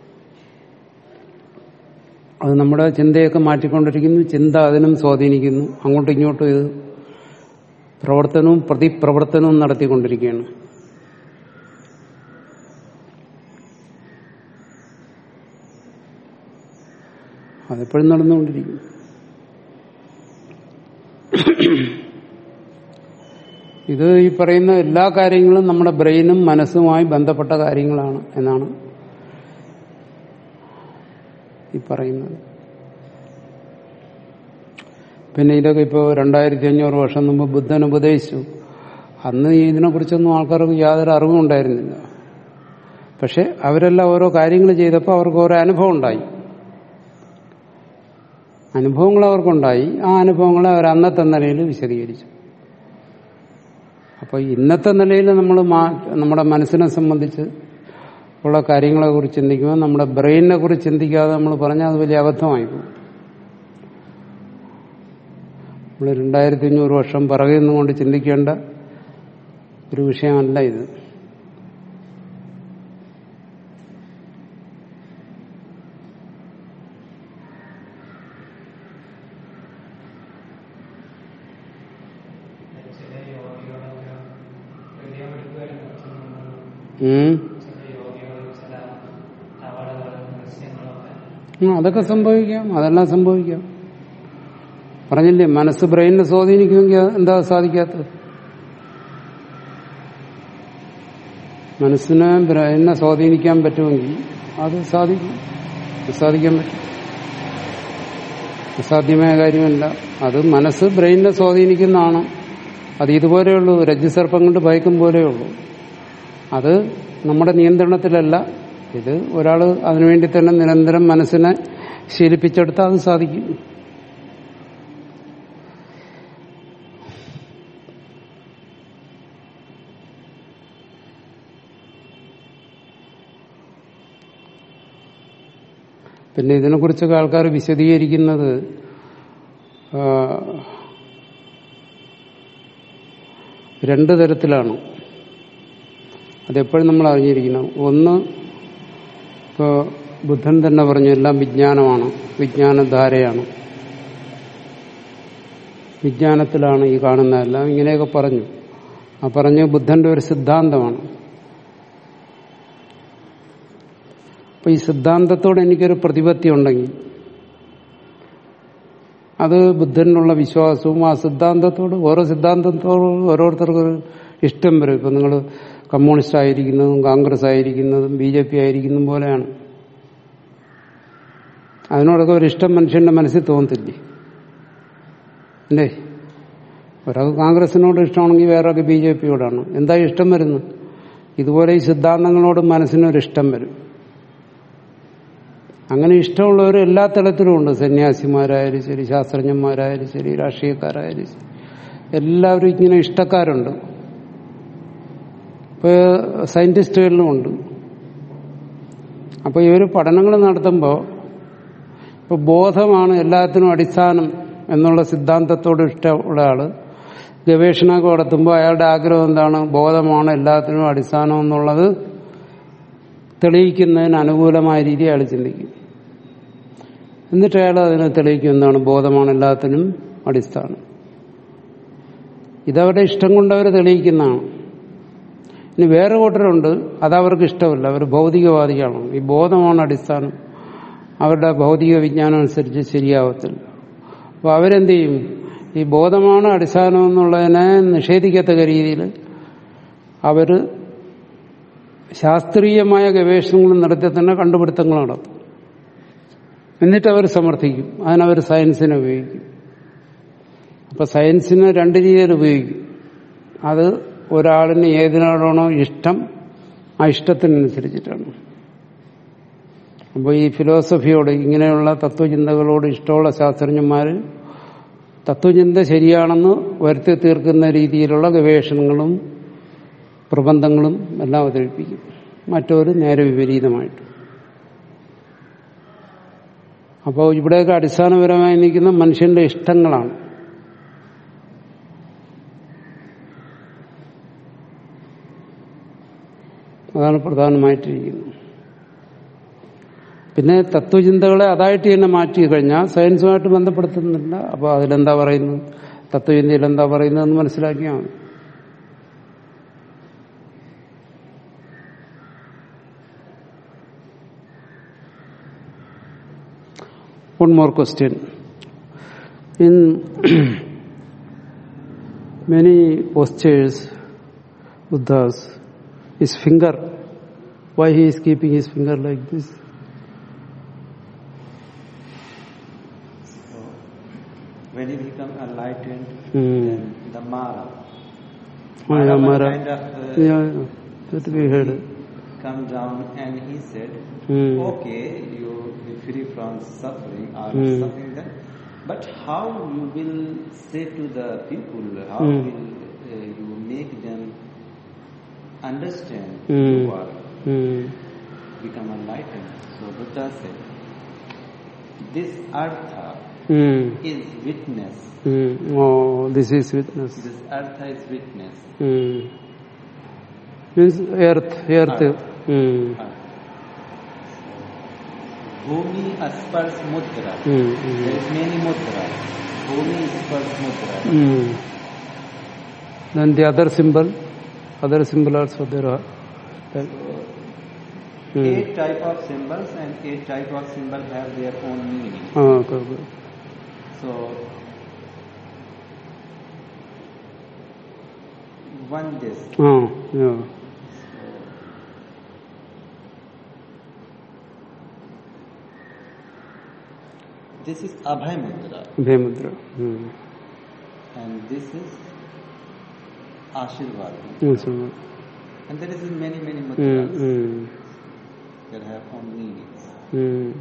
അത് നമ്മുടെ ചിന്തയൊക്കെ മാറ്റിക്കൊണ്ടിരിക്കുന്നു ചിന്ത അതിനും സ്വാധീനിക്കുന്നു അങ്ങോട്ടും ഇങ്ങോട്ടും ഇത് പ്രവർത്തനവും പ്രതിപ്രവർത്തനവും നടത്തിക്കൊണ്ടിരിക്കുകയാണ് അതെപ്പോഴും നടന്നുകൊണ്ടിരിക്കും ഇത് ഈ പറയുന്ന എല്ലാ കാര്യങ്ങളും നമ്മുടെ ബ്രെയിനും മനസ്സുമായി ബന്ധപ്പെട്ട കാര്യങ്ങളാണ് എന്നാണ് ഈ പറയുന്നത് പിന്നെ ഇതൊക്കെ ഇപ്പോൾ രണ്ടായിരത്തി അഞ്ഞൂറ് വർഷം മുമ്പ് ബുദ്ധൻ ഉപദേശിച്ചു അന്ന് ഇതിനെക്കുറിച്ചൊന്നും ആൾക്കാർക്ക് യാതൊരു അറിവും ഉണ്ടായിരുന്നില്ല പക്ഷെ അവരെല്ലാം ഓരോ കാര്യങ്ങൾ ചെയ്തപ്പോൾ അവർക്ക് ഓരോ അനുഭവം ഉണ്ടായി അനുഭവങ്ങൾ അവർക്കുണ്ടായി ആ അനുഭവങ്ങളെ അവർ അന്നത്തെ നിലയിൽ വിശദീകരിച്ചു അപ്പോൾ ഇന്നത്തെ നിലയിൽ നമ്മൾ നമ്മുടെ മനസ്സിനെ സംബന്ധിച്ച് ഉള്ള കാര്യങ്ങളെ കുറിച്ച് ചിന്തിക്കുമ്പോൾ നമ്മുടെ ബ്രെയിനിനെ കുറിച്ച് ചിന്തിക്കാതെ നമ്മൾ പറഞ്ഞാൽ അത് വലിയ അബദ്ധമായി പോകും നമ്മൾ രണ്ടായിരത്തി അഞ്ഞൂറ് വർഷം പിറകെ നിന്നുകൊണ്ട് ചിന്തിക്കേണ്ട ഒരു വിഷയമല്ല ഇത് ചില യോഗികളൊക്കെ ഹൃദയം എടുക്കുമായിരുന്നു ഉം. ചില യോഗികൾ ചില തവളകളും മത്സ്യങ്ങളൊക്കെ ഉം, അതൊക്കെ സംഭവിക്കാം അതെല്ലാം സംഭവിക്കാം പറഞ്ഞില്ലേ മനസ്സ് ബ്രെയിനിനെ സ്വാധീനിക്കുമെങ്കിൽ എന്താ സാധിക്കാത്തത് മനസ്സിനെ ബ്രെയിനിനെ സ്വാധീനിക്കാൻ പറ്റുമെങ്കിൽ അത് സാധിക്കും അത് സാധിക്കാൻ പറ്റും അസാധ്യമായ കാര്യമല്ല അത് മനസ്സ് ബ്രെയിനിനെ സ്വാധീനിക്കുന്നതാണ് അത് ഇതുപോലെയുള്ളൂ രജ്ജുസർപ്പം കൊണ്ട് ഭയക്കും പോലെയുള്ളൂ അത് നമ്മുടെ നിയന്ത്രണത്തിലല്ല ഇത് ഒരാൾ അതിനുവേണ്ടി തന്നെ നിരന്തരം മനസ്സിനെ ശീലിപ്പിച്ചെടുത്താൽ അത് സാധിക്കും പിന്നെ ഇതിനെക്കുറിച്ചൊക്കെ ആൾക്കാർ വിശദീകരിക്കുന്നത് ആ, രണ്ട് തരത്തിലാണ് അതെപ്പോഴും നമ്മൾ അറിഞ്ഞിരിക്കണം ഒന്ന് ഇപ്പോൾ ബുദ്ധൻ തന്നെ പറഞ്ഞു എല്ലാം വിജ്ഞാനമാണ് വിജ്ഞാനധാരയാണ് വിജ്ഞാനത്തിലാണ് ഈ കാണുന്നതെല്ലാം ഇങ്ങനെയൊക്കെ പറഞ്ഞു ആ പറഞ്ഞ ബുദ്ധന്റെ ഒരു സിദ്ധാന്തമാണ് അപ്പൊ ഈ സിദ്ധാന്തത്തോട് എനിക്കൊരു പ്രതിപത്തി ഉണ്ടെങ്കിൽ അത് ബുദ്ധനുള്ള വിശ്വാസവും ആ സിദ്ധാന്തത്തോട് ഓരോ സിദ്ധാന്തത്തോടും ഓരോരുത്തർക്കും ഒരു ഇഷ്ടം വരും ഇപ്പൊ നിങ്ങൾ കമ്മ്യൂണിസ്റ്റ് ആയിരിക്കുന്നതും കോൺഗ്രസ് ആയിരിക്കുന്നതും ബി ജെ പി ആയിരിക്കുന്നതും പോലെയാണ് അതിനോടൊക്കെ ഒരു ഇഷ്ടം മനുഷ്യന്റെ മനസ്സിൽ തോന്നത്തില്ലേ അല്ലേ ഒരാൾക്ക് കോൺഗ്രസിനോട് ഇഷ്ടമാണെങ്കിൽ വേറൊക്കെ ബി ജെ പിയോടാണ് എന്താ ഇഷ്ടം വരുന്നത് ഇതുപോലെ ഈ സിദ്ധാന്തങ്ങളോട് മനസ്സിനൊരു ഇഷ്ടം വരും അങ്ങനെ ഇഷ്ടമുള്ളവർ എല്ലാ തലത്തിലും ഉണ്ട് സന്യാസിമാരായാലും ശരി ശാസ്ത്രജ്ഞന്മാരായാലും ശരി രാഷ്ട്രീയക്കാരായാലും ശരി എല്ലാവരും ഇങ്ങനെ ഇഷ്ടക്കാരുണ്ട് ഇപ്പൊ സയന്റിസ്റ്റുകളിലും ഉണ്ട് അപ്പൊ ഇവർ പഠനങ്ങൾ നടത്തുമ്പോൾ ഇപ്പൊ ബോധമാണ് എല്ലാത്തിനും അടിസ്ഥാനം എന്നുള്ള സിദ്ധാന്തത്തോട് ഇഷ്ടമുള്ള ആള് ഗവേഷണമൊക്കെ നടത്തുമ്പോൾ അയാളുടെ ആഗ്രഹം എന്താണ് ബോധമാണ് എല്ലാത്തിനും അടിസ്ഥാനം എന്നുള്ളത് തെളിയിക്കുന്നതിന് അനുകൂലമായ രീതി അയാൾ ചിന്തിക്കും എന്നിട്ട് അയാൾ അതിനെ തെളിയിക്കും എന്താണ് ബോധമാണ് എല്ലാത്തിനും അടിസ്ഥാനം ഇതവരുടെ ഇഷ്ടം കൊണ്ട് അവർ തെളിയിക്കുന്നതാണ് ഇനി വേറെ കൂട്ടരുണ്ട് അതവർക്ക് ഇഷ്ടമല്ല അവർ ഭൗതികവാദികളാണ് ഈ ബോധമാണ് അടിസ്ഥാനം അവരുടെ ഭൗതിക വിജ്ഞാനം അനുസരിച്ച് ശരിയാവത്തില്ല അപ്പോൾ അവരെന്ത് ചെയ്യും ഈ ബോധമാണ് അടിസ്ഥാനം എന്നുള്ളതിനെ നിഷേധിക്കത്തക്ക രീതിയിൽ അവർ ശാസ്ത്രീയമായ ഗവേഷണങ്ങൾ നടത്തി തന്നെ കണ്ടുപിടുത്തങ്ങൾ നടത്തും എന്നിട്ട് അവർ സമർത്ഥിക്കും അതിനവർ സയൻസിനെ ഉപയോഗിക്കും അപ്പൊ സയൻസിനെ രണ്ട് രീതിയിൽ ഉപയോഗിക്കും അത് ഒരാളിന് ഏതിനോടാണോ ഇഷ്ടം ആ ഇഷ്ടത്തിനനുസരിച്ചിട്ടാണ് അപ്പോൾ ഈ ഫിലോസഫിയോട് ഇങ്ങനെയുള്ള തത്വചിന്തകളോട് ഇഷ്ടമുള്ള ശാസ്ത്രജ്ഞന്മാർ തത്വചിന്ത ശരിയാണെന്ന് വരുത്തി തീർക്കുന്ന രീതിയിലുള്ള ഗവേഷണങ്ങളും പ്രബന്ധങ്ങളും എല്ലാം അവതരിപ്പിക്കും മറ്റൊരു നേരെ വിപരീതമായിട്ട് അപ്പോൾ ഇവിടെയൊക്കെ അടിസ്ഥാനപരമായി നിൽക്കുന്ന മനുഷ്യന്റെ ഇഷ്ടങ്ങളാണ് അതാണ് പ്രധാനമായിട്ടിരിക്കുന്നത് പിന്നെ തത്വചിന്തകളെ അതായിട്ട് തന്നെ മാറ്റി കഴിഞ്ഞാൽ സയൻസുമായിട്ട് ബന്ധപ്പെടുത്തുന്നില്ല അപ്പോൾ അതിലെന്താ പറയുന്നത് തത്വചിന്തയിൽ എന്താ പറയുന്നതെന്ന് മനസ്സിലാക്കിയാൽ മതി One more question. In many postures, Buddhas, his finger, why he is keeping his finger like this? When you become enlightened, Hmm. then the Mara. Oh, yeah, was Mara. kind of, uh, Yeah, yeah, that we heard. come down and he said, Hmm. okay, you be free from suffering or Hmm. something that, but how you will say to the people, how Hmm. will uh, you make them understand Hmm. you are Hmm. become enlightened? So Buddha said, this artha Hmm. is witness. Hmm. Oh, this is witness. This artha is witness. Hmm. Means earth, earth. Hmm. Bhumi Aspars Mudra. Hmm. There Hmm. is many mudra. Bhumi Aspars Mudra. Hmm. Then the other symbol, other symbol also there are. Then- Hmm. Eight type of symbols and eight type of symbol have their own meaning. Ah, okay, okay. So one this. Ah, yeah. This is Abhay Mudra Bhemudra. Hmm. and this is Ashirvad. Yes, sir. And there is many many Hmm. mudras Hmm. that have own meanings. Hmm.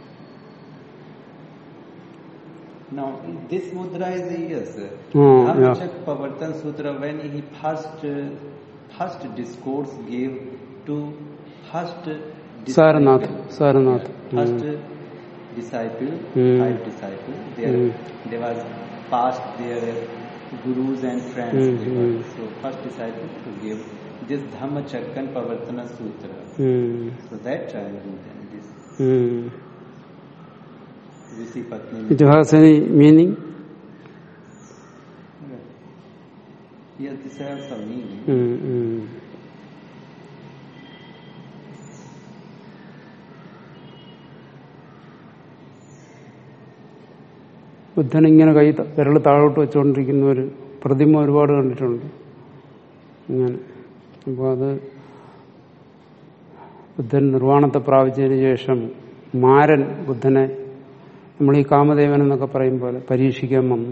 Now this mudra is a yes. Oh, Dhammachack Pavartan Sutra when he first uh, first discourse gave to first disciple. Saranath. Saranath. First Hmm. disciple, Hmm. five disciples. There, Hmm. there was past their gurus and friends. Hmm, they were. hmm. So first disciple to give this Dhammachakkan Pavartana Sutra. Hmm. So that I do then this Hmm. Rishi Patni. It has any meaning? Yes, this has some meaning. Hmm. Hmm. ബുദ്ധൻ ഇങ്ങനെ കൈ ത- വിരൽ താഴോട്ട് വെച്ചുകൊണ്ടിരിക്കുന്ന ഒരു പ്രതിമ ഒരുപാട് കണ്ടിട്ടുണ്ട് ഇങ്ങനെ അപ്പോൾ അത് ബുദ്ധൻ നിർവ്വാണത്തെ പ്രാപിച്ചതിന് ശേഷം മാരൻ ബുദ്ധനെ നമ്മൾ ഈ കാമദേവൻ എന്നൊക്കെ പറയും പോലെ പരീക്ഷിക്കാൻ വന്നു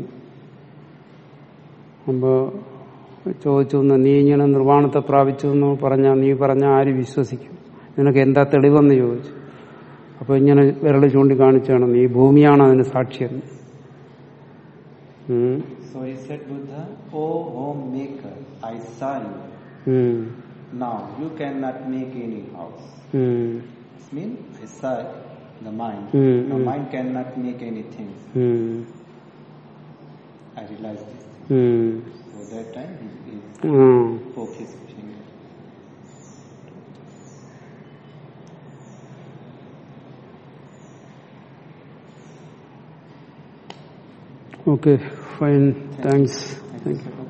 അപ്പോൾ ചോദിച്ചു "എന്നാ നീ ഇങ്ങനെ നിർവ്വാണത്തെ പ്രാപിച്ചു എന്ന് പറഞ്ഞാൽ നീ പറഞ്ഞാൽ ആര് വിശ്വസിക്കും നിനക്ക് എന്താ തെളിവെന്ന് ചോദിച്ചു അപ്പൊ ഇങ്ങനെ വിരൽ ചൂണ്ടിക്കാണിച്ചാണ് നീ ഭൂമിയാണ് അതിന് സാക്ഷിയെന്ന് ഉം. So he said, Buddha, O homemaker, I saw you. ഉം. Now you cannot make any house. ഉം. This means I saw the mind. Hmm, The hmm. mind cannot make anything. ഉം. I realized this. ഉം. So that time he, he ആ. spoke his finger. Okay fine thanks thank U